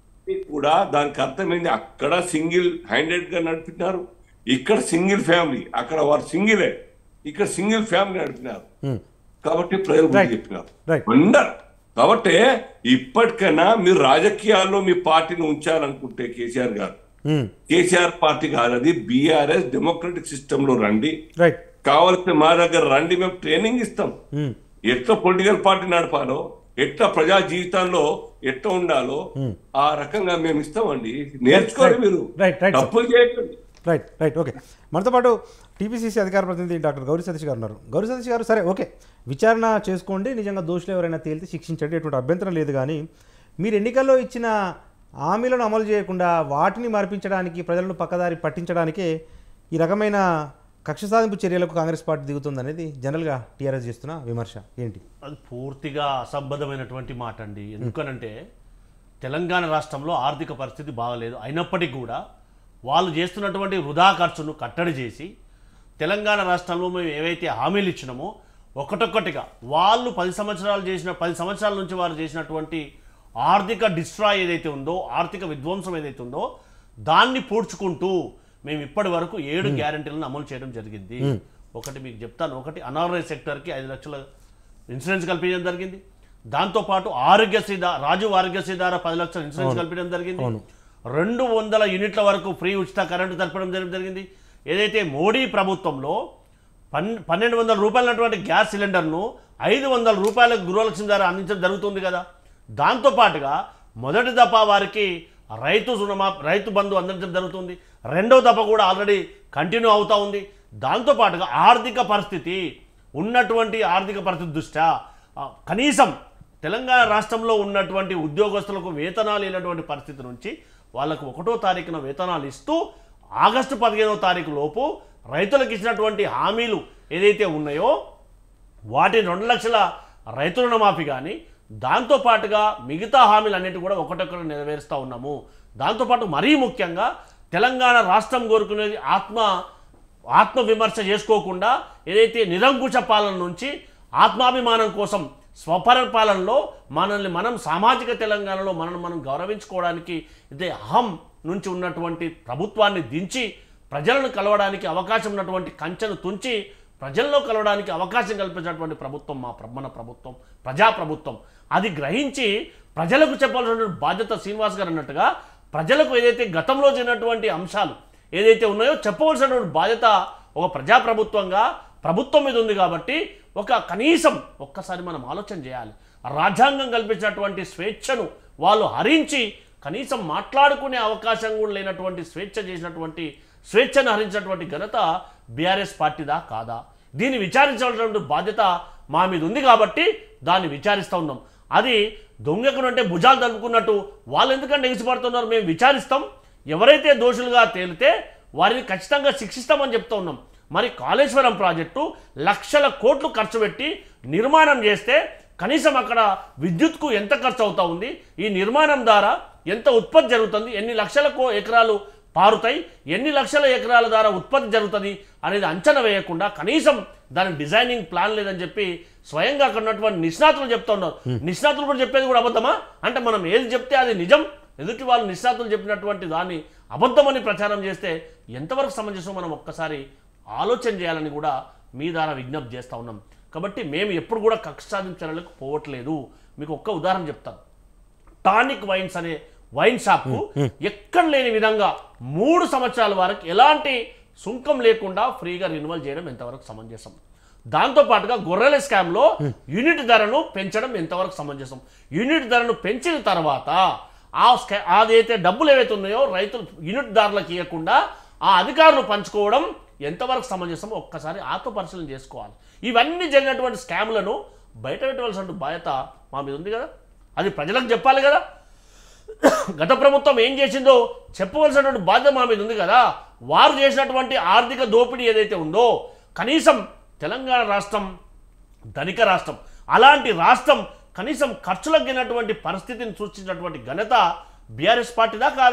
కూడా దానికి అర్థమైంది అక్కడ సింగిల్ హ్యాండెడ్ గా నడిపినారు ఇక్కడ సింగిల్ ఫ్యామిలీ అక్కడ వారు సింగిలే ఇక్కడ సింగిల్ ఫ్యామిలీ నడిపినారు ఉమ్, కాబట్టి ప్రజలు గుర్తు Right. చెప్పినారు Right. వండర్ కాబట్టి ఇప్పటికైనా మీరు రాజకీయాల్లో మీ పార్టీని ఉంచాలనుకుంటే కేసీఆర్ గారు ఉమ్, కేసీఆర్ పార్టీ కాదు అది బీఆర్ఎస్ డెమోక్రటిక్ సిస్టమ్ లో రండి రైట్ కావాల్సిన మా దగ్గర రండి మేము ట్రైనింగ్ ఇస్తాం ఉమ్, ఎట్లా పొలిటికల్ పార్టీ నడపాలో ఎట్లా ప్రజా జీవితాల్లో ఎట్లా ఉండాలో ఆ రకంగా మేము ఇస్తామండి నేర్చుకోండి Right. మీరు Right, right, sir. తప్పులు చేయకండి రైట్ రైట్ ఓకే మనతో పాటు టీపీసీసీ అధికార ప్రతినిధి డాక్టర్ గౌరీ సతీష్ గారు ఉన్నారు గౌరీ సతీష్ గారు సరే ఓకే విచారణ చేసుకోండి నిజంగా దోషులు ఎవరైనా తేలితే శిక్షించండి ఎటువంటి అభ్యంతరం లేదు కానీ మీరు ఎన్నికల్లో ఇచ్చిన హామీలను అమలు చేయకుండా వాటిని మరిపించడానికి ప్రజలను పక్కదారి పట్టించడానికే ఈ రకమైన కక్ష సాధింపు చర్యలకు కాంగ్రెస్ పార్టీ దిగుతుందనేది జనరల్గా టీఆర్ఎస్ చేస్తున్న విమర్శ ఏంటి అది పూర్తిగా అసంబద్ధమైనటువంటి మాట అండి ఎందుకనంటే తెలంగాణ రాష్ట్రంలో ఆర్థిక పరిస్థితి బాగలేదు అయినప్పటికీ కూడా వాళ్ళు చేస్తున్నటువంటి వృధా ఖర్చును కట్టడి చేసి తెలంగాణ రాష్ట్రంలో మేము ఏవైతే హామీలు ఇచ్చినామో ఒకటొక్కటిగా వాళ్ళు పది సంవత్సరాలు చేసిన పది సంవత్సరాల నుంచి వారు చేసినటువంటి ఆర్థిక డిస్ట్రాయ్ ఏదైతే ఉందో ఆర్థిక విధ్వంసం ఏదైతే ఉందో దాన్ని పూడ్చుకుంటూ మేము ఇప్పటి వరకు ఏడు గ్యారంటీలను అమలు చేయడం జరిగింది ఒకటి మీకు చెప్తాను ఒకటి అనారోగ్య సెక్టర్కి ఐదు లక్షల ఇన్సూరెన్స్ కల్పించడం జరిగింది దాంతోపాటు ఆరోగ్యశ్రీ దా- రాజీవ్ ఆరోగ్యశ్రీ ద్వారా పది లక్షల ఇన్సూరెన్స్ కల్పించడం జరిగింది అవును. రెండు వందల యూనిట్ల వరకు ఫ్రీ ఉచిత కరెంటు జరపడం జరగడం జరిగింది ఏదైతే మోడీ ప్రభుత్వంలో పన్ పన్నెండు వందల రూపాయలటువంటి గ్యాస్ సిలిండర్ను ఐదు వందల రూపాయలకు గృహలక్ష్మి ద్వారా అందించడం జరుగుతుంది కదా దాంతోపాటుగా మొదటి దఫా వారికి రైతు రుణమా రైతు బంధు అందించడం జరుగుతుంది రెండో దఫ కూడా ఆల్రెడీ కంటిన్యూ అవుతా ఉంది దాంతోపాటుగా ఆర్థిక పరిస్థితి ఉన్నటువంటి ఆర్థిక పరిస్థితి దృష్ట్యా ఆ, కనీసం తెలంగాణ రాష్ట్రంలో ఉన్నటువంటి ఉద్యోగస్తులకు వేతనాలు లేనటువంటి పరిస్థితి నుంచి వాళ్ళకు ఒకటో తారీఖున వేతనాలు ఇస్తూ ఆగస్టు పదిహేనో తారీఖు లోపు రైతులకు ఇచ్చినటువంటి హామీలు ఏదైతే ఉన్నాయో వాటి రెండు లక్షల రైతు రుణమాఫీ కానీ దాంతోపాటుగా మిగతా హామీలు అన్నిటి కూడా ఒకటొక్కటి నెరవేరుస్తూ ఉన్నాము దాంతోపాటు మరీ ముఖ్యంగా తెలంగాణ రాష్ట్రం కోరుకునేది ఆత్మ ఆత్మ విమర్శ చేసుకోకుండా ఏదైతే నిరంకుశ పాలన నుంచి ఆత్మాభిమానం కోసం స్వపరిపాలనలో మనల్ని మనం సామాజిక తెలంగాణలో మనల్ని మనం గౌరవించుకోవడానికి ఇదే అహం నుంచి ఉన్నటువంటి ప్రభుత్వాన్ని దించి ప్రజలను కలవడానికి అవకాశం ఉన్నటువంటి కంచెను తుంచి ప్రజల్లో కలవడానికి అవకాశం కల్పించినటువంటి ప్రభుత్వం మా ప్ర- మన ప్రభుత్వం ప్రజా ప్రభుత్వం అది గ్రహించి ప్రజలకు చెప్పాల్సినటువంటి బాధ్యత శ్రీనివాస్ గారు అన్నట్టుగా ప్రజలకు ఏదైతే గతంలో జరిగినటువంటి అంశాలు ఏదైతే ఉన్నాయో చెప్పవలసినటువంటి బాధ్యత ఒక ప్రజాప్రభుత్వంగా ప్రభుత్వం మీద ఉంది కాబట్టి ఒక కనీసం ఒక్కసారి మనం ఆలోచన చేయాలి రాజ్యాంగం కల్పించినటువంటి స్వేచ్ఛను వాళ్ళు హరించి కనీసం మాట్లాడుకునే అవకాశం కూడా లేనటువంటి స్వేచ్ఛ చేసినటువంటి స్వేచ్ఛను హరించినటువంటి ఘనత బీఆర్ఎస్ పార్టీదా కాదా దీన్ని విచారించాల్సినటువంటి బాధ్యత మా మీద ఉంది కాబట్టి దాన్ని విచారిస్తూ ఉన్నాం అది దొంగకును అంటే భుజాలు తలుపుకున్నట్టు వాళ్ళు ఎందుకంటే ఎగిసిపడుతున్నారు మేము విచారిస్తాం ఎవరైతే దోషులుగా తేలితే వారిని ఖచ్చితంగా శిక్షిస్తామని చెప్తా ఉన్నాం మరి కాళేశ్వరం ప్రాజెక్టు లక్షల కోట్లు ఖర్చు పెట్టి నిర్మాణం చేస్తే కనీసం అక్కడ విద్యుత్కు ఎంత ఖర్చు అవుతా ఉంది ఈ నిర్మాణం ద్వారా ఎంత ఉత్పత్తి జరుగుతుంది ఎన్ని లక్షల కో ఎకరాలు పారుతాయి ఎన్ని లక్షల ఎకరాల ద్వారా ఉత్పత్తి జరుగుతుంది అనేది అంచనా వేయకుండా కనీసం దాని డిజైనింగ్ ప్లాన్ లేదని చెప్పి స్వయంగా అక్కడ ఉన్నటువంటి నిష్ణాతులు చెప్తా ఉన్నారు నిష్ణాతులు కూడా చెప్పేది కూడా అబద్ధమా అంటే మనం ఏది చెప్తే అది నిజం ఎదుటి వాళ్ళు నిష్ణాతులు చెప్పినటువంటి దాన్ని అబద్ధమని ప్రచారం చేస్తే ఎంతవరకు సమంజసం మనం ఒక్కసారి ఆలోచన చేయాలని కూడా మీ ద్వారా విజ్ఞప్తి చేస్తూ ఉన్నాం కాబట్టి మేము ఎప్పుడు కూడా కక్ష సాధింపు చర్యలకు పోవట్లేదు మీకు ఒక్క ఉదాహరణ చెప్తాను టానిక్ వైన్స్ అనే వైన్ షాప్కు ఎక్కడ లేని విధంగా మూడు సంవత్సరాల వరకు ఎలాంటి సుంకం లేకుండా ఫ్రీగా రిన్యువల్ చేయడం ఎంతవరకు సమంజసం దాంతో పాటుగా గొర్రెల స్కామ్లో యూనిట్ ధరను పెంచడం ఎంతవరకు సమంజసం యూనిట్ ధరను పెంచిన తర్వాత ఆ స్కా అదైతే డబ్బులు ఏవైతే ఉన్నాయో రైతులు యూనిట్ ధరలకు ఇవ్వకుండా ఆ అధికారులు పంచుకోవడం ఎంతవరకు సమంజసం ఒక్కసారి ఆత్మ పరిశీలన చేసుకోవాలి ఇవన్నీ జరిగినటువంటి స్కామ్లను బయట పెట్టవలసిన బాధ్యత మా మీద ఉంది కదా అది ప్రజలకు చెప్పాలి కదా గత ప్రభుత్వం ఏం చేసిందో చెప్పవలసినటువంటి బాధ్యత మా మీద ఉంది కదా వారు చేసినటువంటి ఆర్థిక దోపిడీ ఏదైతే ఉందో కనీసం తెలంగాణ రాష్ట్రం ధనిక రాష్ట్రం అలాంటి రాష్ట్రం కనీసం ఖర్చులకు గినటువంటి పరిస్థితిని సృష్టించినటువంటి ఘనత బీఆర్ఎస్ పార్టీదా కాదా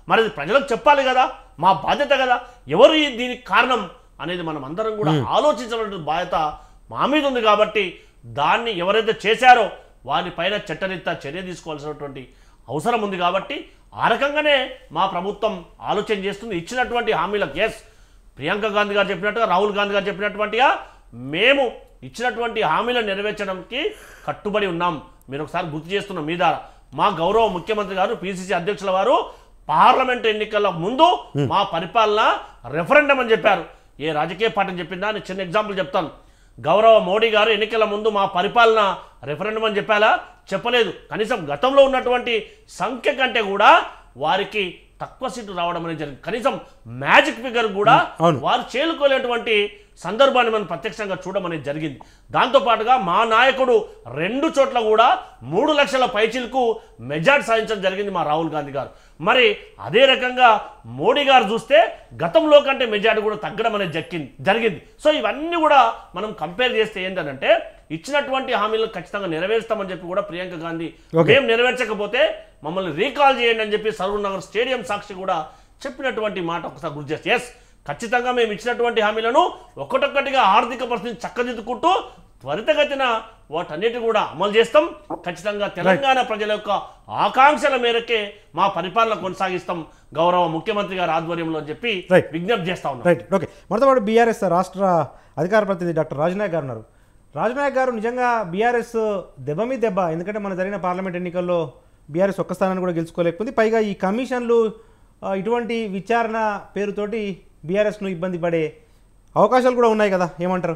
మరి అది ప్రజలకు చెప్పాలి కదా మా బాధ్యత కదా ఎవరు ఈ దీనికి కారణం అనేది మనం అందరం కూడా ఆలోచించవలసిన బాధ్యత మా మీద ఉంది కాబట్టి దాన్ని ఎవరైతే చేశారో వారిపైన చట్టరీత్యా చర్య తీసుకోవాల్సినటువంటి అవసరం ఉంది కాబట్టి ఆ రకంగానే మా ప్రభుత్వం ఆలోచన చేస్తుంది ఇచ్చినటువంటి హామీలకు ఎస్ ప్రియాంక గాంధీ గారు చెప్పినట్టుగా రాహుల్ గాంధీ గారు చెప్పినటువంటిగా మేము ఇచ్చినటువంటి హామీలను నెరవేర్చడానికి కట్టుబడి ఉన్నాం మీరు ఒకసారి గుర్తు చేస్తున్నాం మీ ద్వారా మా గౌరవ ముఖ్యమంత్రి గారు పిసిసి అధ్యక్షుల వారు పార్లమెంట్ ఎన్నికల ముందు మా పరిపాలన రెఫరెండం అని చెప్పారు ఏ రాజకీయ పార్టీని చెప్పిందా అని చిన్న ఎగ్జాంపుల్ చెప్తాను గౌరవ మోడీ గారు ఎన్నికల ముందు మా పరిపాలన రెఫరెండం అని చెప్పాలా చెప్పలేదు కనీసం గతంలో ఉన్నటువంటి సంఖ్య కంటే కూడా వారికి తక్కువ సీట్లు రావడం అనేది జరిగింది కనీసం మ్యాజిక్ ఫిగర్ కూడా అవును. వారు చేలుకోలేటువంటి సందర్భాన్ని మనం ప్రత్యక్షంగా చూడడం అనేది జరిగింది దాంతోపాటుగా మా నాయకుడు రెండు చోట్ల కూడా మూడు లక్షల పైచిలకు మెజార్టీ సాధించడం జరిగింది మా రాహుల్ గాంధీ గారు మరి అదే రకంగా మోడీ గారు చూస్తే గతంలో కంటే మెజార్టీ కూడా తగ్గడం అనేది జరిగింది జరిగింది సో ఇవన్నీ కూడా మనం కంపేర్ చేస్తే ఏంటంటే ఇచ్చినటువంటి హామీలను ఖచ్చితంగా నెరవేరుస్తామని చెప్పి కూడా ప్రియాంక గాంధీ Okay. మేము నెరవేర్చకపోతే మమ్మల్ని రీకాల్ చేయండి అని చెప్పి సరూర్ నగర్ స్టేడియం సాక్షి కూడా చెప్పినటువంటి మాట ఒకసారి గుర్తు చేస్తే ఎస్ ఖచ్చితంగా మేము ఇచ్చినటువంటి హామీలను ఒక్కటొక్కటిగా ఆర్థిక పరిస్థితిని చక్కదిద్దుకుంటూ త్వరితగతిన వాటన్నిటి కూడా అమలు చేస్తాం ఖచ్చితంగా తెలంగాణ ప్రజల యొక్క ఆకాంక్షల మేరకే మా పరిపాలన కొనసాగిస్తాం గౌరవ ముఖ్యమంత్రి గారి ఆధ్వర్యంలో అని చెప్పి Right. విజ్ఞప్తి చేస్తా ఉన్నాం రైట్ ఓకే మనతో పాటు బీఆర్ఎస్ రాష్ట్ర అధికార ప్రతినిధి డాక్టర్ రాజనాయక్ గారు ఉన్నారు రాజనాయక్ గారు నిజంగా బీఆర్ఎస్ దెబ్బ మీద దెబ్బ ఎందుకంటే మన జరిగిన పార్లమెంట్ ఎన్నికల్లో బీఆర్ఎస్ ఒక్క స్థానాన్ని కూడా గెలుచుకోలేకపోయింది పైగా ఈ కమిషన్లు ఆ, ఇటువంటి విచారణ పేరుతోటి బీఆర్ఎస్ను ఇబ్బంది పడే అవకాశాలు కూడా ఉన్నాయి కదా ఏమంటారు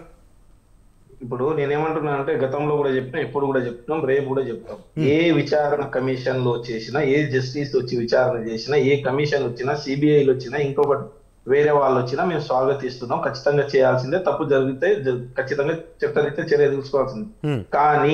ఇప్పుడు నేనేమంటున్నా అంటే గతంలో కూడా చెప్పినా ఇప్పుడు కూడా చెప్తున్నాం రేపు కూడా చెప్తాం ఏ విచారణ కమిషన్ లో చేసినా ఏ జస్టిస్ వచ్చి విచారణ చేసినా ఏ కమిషన్ వచ్చినా సిబిఐలు వచ్చినా ఇంకొకటి వేరే వాళ్ళు వచ్చినా మేము స్వాగతిస్తున్నాం ఖచ్చితంగా చేయాల్సిందే తప్పు జరిగితే జ- ఖచ్చితంగా చట్టరీత్యా చర్య తీసుకోవాల్సిందే హ్మ్. కానీ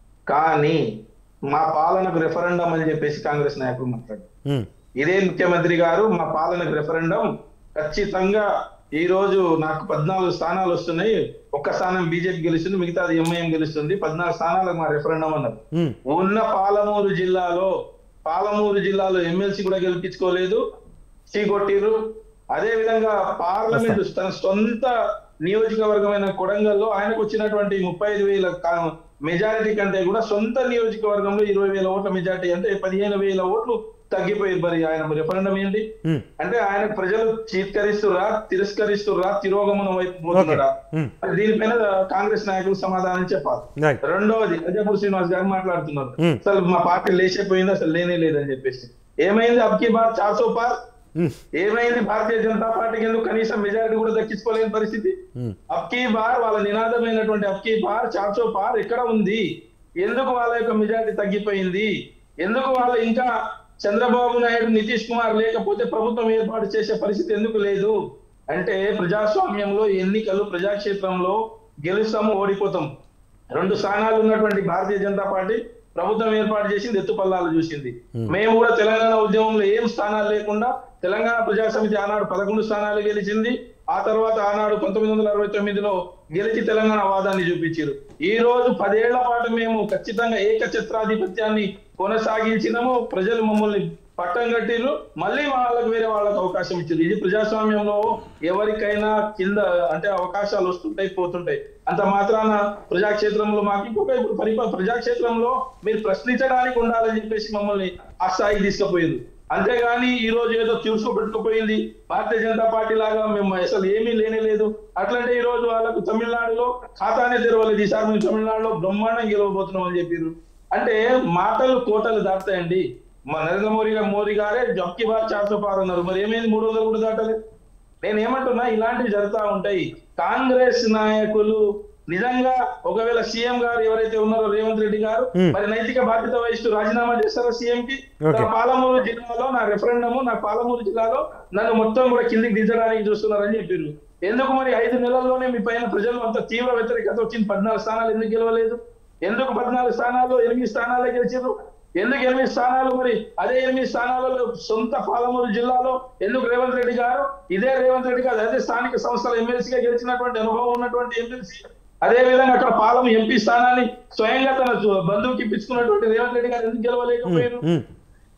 కానీ మా పాలనకు రెఫరెండం అని చెప్పేసి కాంగ్రెస్ నాయకులు మాట్లాడారు హ్మ్. ఇదే ముఖ్యమంత్రి గారు మా పాలనకు రెఫరెండం ఖచ్చితంగా ఈ రోజు నాకు పద్నాలుగు స్థానాలు వస్తున్నాయి ఒక్క స్థానం బీజేపీ గెలుస్తుంది మిగతాది ఎంఐఎం గెలుస్తుంది పద్నాలుగు స్థానాలకు మా రెఫరెండం అన్నారు హ్మ్. ఉన్న పాలమూరు జిల్లాలో పాలమూరు జిల్లాలో ఎమ్మెల్సీ కూడా గెలిపించుకోలేదు చీకొట్టిరు అదే విధంగా పార్లమెంట్ తన సొంత నియోజకవర్గమైన కొడంగల్లో ఆయనకు వచ్చినటువంటి ముప్పై ఐదు వేల కా- మెజారిటీ కంటే కూడా సొంత నియోజకవర్గంలో ఇరవై వేల ఓట్ల మెజారిటీ అంటే పదిహేను వేల ఓట్లు తగ్గిపోయారు మరి ఆయన రెఫరెండం ఏంటి హ్మ్. అంటే ఆయన ప్రజలు చీత్కరిస్తురా తిరస్కరిస్తురా తిరోగమనం వైపు పోతున్నారా హ్మ్. మరి దీనిపైన కాంగ్రెస్ నాయకులు సమాధానం చెప్పాలి రైట్ రెండవది అజయపూర్ శ్రీనివాస్ గారు మాట్లాడుతున్నారు Hmm. అసలు మా పార్టీ లేచిపోయింది అసలు లేనే లేదని చెప్పేసి ఏమైంది అబ్కి బార్ చార్సో పార్ హ్మ్. ఏమైంది భారతీయ జనతా పార్టీకి ఎందుకు కనీసం మెజారిటీ కూడా దక్కించుకోలేని పరిస్థితి హ్మ్. అబ్కీ బార్ వాళ్ళ నినాదమైనటువంటి అబ్కీ బార్ చార్సో పార్ ఎక్కడ ఉంది ఎందుకు వాళ్ళ యొక్క మెజారిటీ తగ్గిపోయింది ఎందుకు వాళ్ళు ఇంకా చంద్రబాబు నాయుడు నితీష్ కుమార్ లేకపోతే ప్రభుత్వం ఏర్పాటు చేసే పరిస్థితి ఎందుకు లేదు అంటే ప్రజాస్వామ్యంలో ఎన్నికలు ప్రజాక్షేత్రంలో గెలుస్తాము ఓడిపోతాం రెండు స్థానాలు ఉన్నటువంటి భారతీయ జనతా పార్టీ ప్రభుత్వం ఏర్పాటు చేసింది ఎత్తుపల్లాలు చూసింది మేము కూడా తెలంగాణ ఉద్యమంలో ఏం స్థానాలు లేకుండా తెలంగాణ ప్రజా సమితి ఆనాడు పదకొండు స్థానాలు గెలిచింది ఆ తర్వాత ఆనాడు పంతొమ్మిది వందల అరవై తొమ్మిదిలో గెలిచి తెలంగాణ వాదాన్ని చూపించారు ఈ రోజు పదేళ్ల పాటు మేము ఖచ్చితంగా ఏకఛత్రాధిపత్యాన్ని కొనసాగించినాము ప్రజలు మమ్మల్ని పట్టం కట్టిర్రు మళ్ళీ వాళ్ళకి వేరే వాళ్ళకి అవకాశం ఇచ్చారు ఇది ప్రజాస్వామ్యంలో ఎవరికైనా కింద అంటే అవకాశాలు వస్తుంటాయి పోతుంటాయి అంత మాత్రాన ప్రజాక్షేత్రంలో మాకు ఇంకొక ఇప్పుడు పరిప ప్రజాక్షేత్రంలో మీరు ప్రశ్నించడానికి ఉండాలని చెప్పేసి మమ్మల్ని ఆ స్థాయికి తీసుకుపోయింది అంతేగాని ఈ రోజు ఏదో తీర్చుకోబెట్టుకుపోయింది భారతీయ జనతా పార్టీ లాగా మేము అసలు ఏమీ లేనే లేదు అట్లంటే ఈ రోజు వాళ్ళకు తమిళనాడులో ఖాతానే తెరవలేదు ఈసారి మేము తమిళనాడులో బ్రహ్మాండం గెలవబోతున్నాం అని చెప్పారు అంటే మాటలు కోటలు దాటుతాయండి మా నరేంద్ర మోడీ గారు మోడీ గారే జబ్కి బార్ చార్సో పార్ అన్నారు మరి ఏమైంది మూడు వందలు కూడా దాటలేదు నేను ఏమంటున్నా ఇలాంటివి జరుగుతా ఉంటాయి కాంగ్రెస్ నాయకులు నిజంగా ఒకవేళ సీఎం గారు ఎవరైతే ఉన్నారో రేవంత్ రెడ్డి గారు Hmm. మరి నైతిక బాధ్యత వహిస్తూ రాజీనామా చేస్తారా సీఎం కి Okay. నా పాలమూరు జిల్లాలో నా రెఫరెండము నా పాలమూరు జిల్లాలో నన్ను మొత్తం కూడా కిందికి దించడానికి చూస్తున్నారని చెప్పారు ఎందుకు మరి ఐదు నెలల్లోనే మీ పైన ప్రజలు అంత తీవ్ర వ్యతిరేకత వచ్చింది పద్నాలుగు స్థానాలు ఎందుకు గెలవలేదు ఎందుకు పద్నాలుగు స్థానాల్లో ఎనిమిది స్థానాలే గెలిచారు ఎందుకు ఎనిమిది స్థానాలు మరి అదే ఎనిమిది స్థానాలలో సొంత పాలమూరు జిల్లాలో ఎందుకు రేవంత్ రెడ్డి గారు ఇదే రేవంత్ రెడ్డి గారు అదే స్థానిక సంస్థల ఎమ్మెల్సీగా గెలిచినటువంటి అనుభవం ఉన్నటువంటి ఎమ్మెల్సీ అదే విధంగా అక్కడ పాలము ఎంపీ స్థానాన్ని స్వయంగా తన బంధువుకి ఇప్పించుకున్నటువంటి రేవంత్ రెడ్డి గారు ఎందుకు గెలవలేకపోయారు హ్మ్.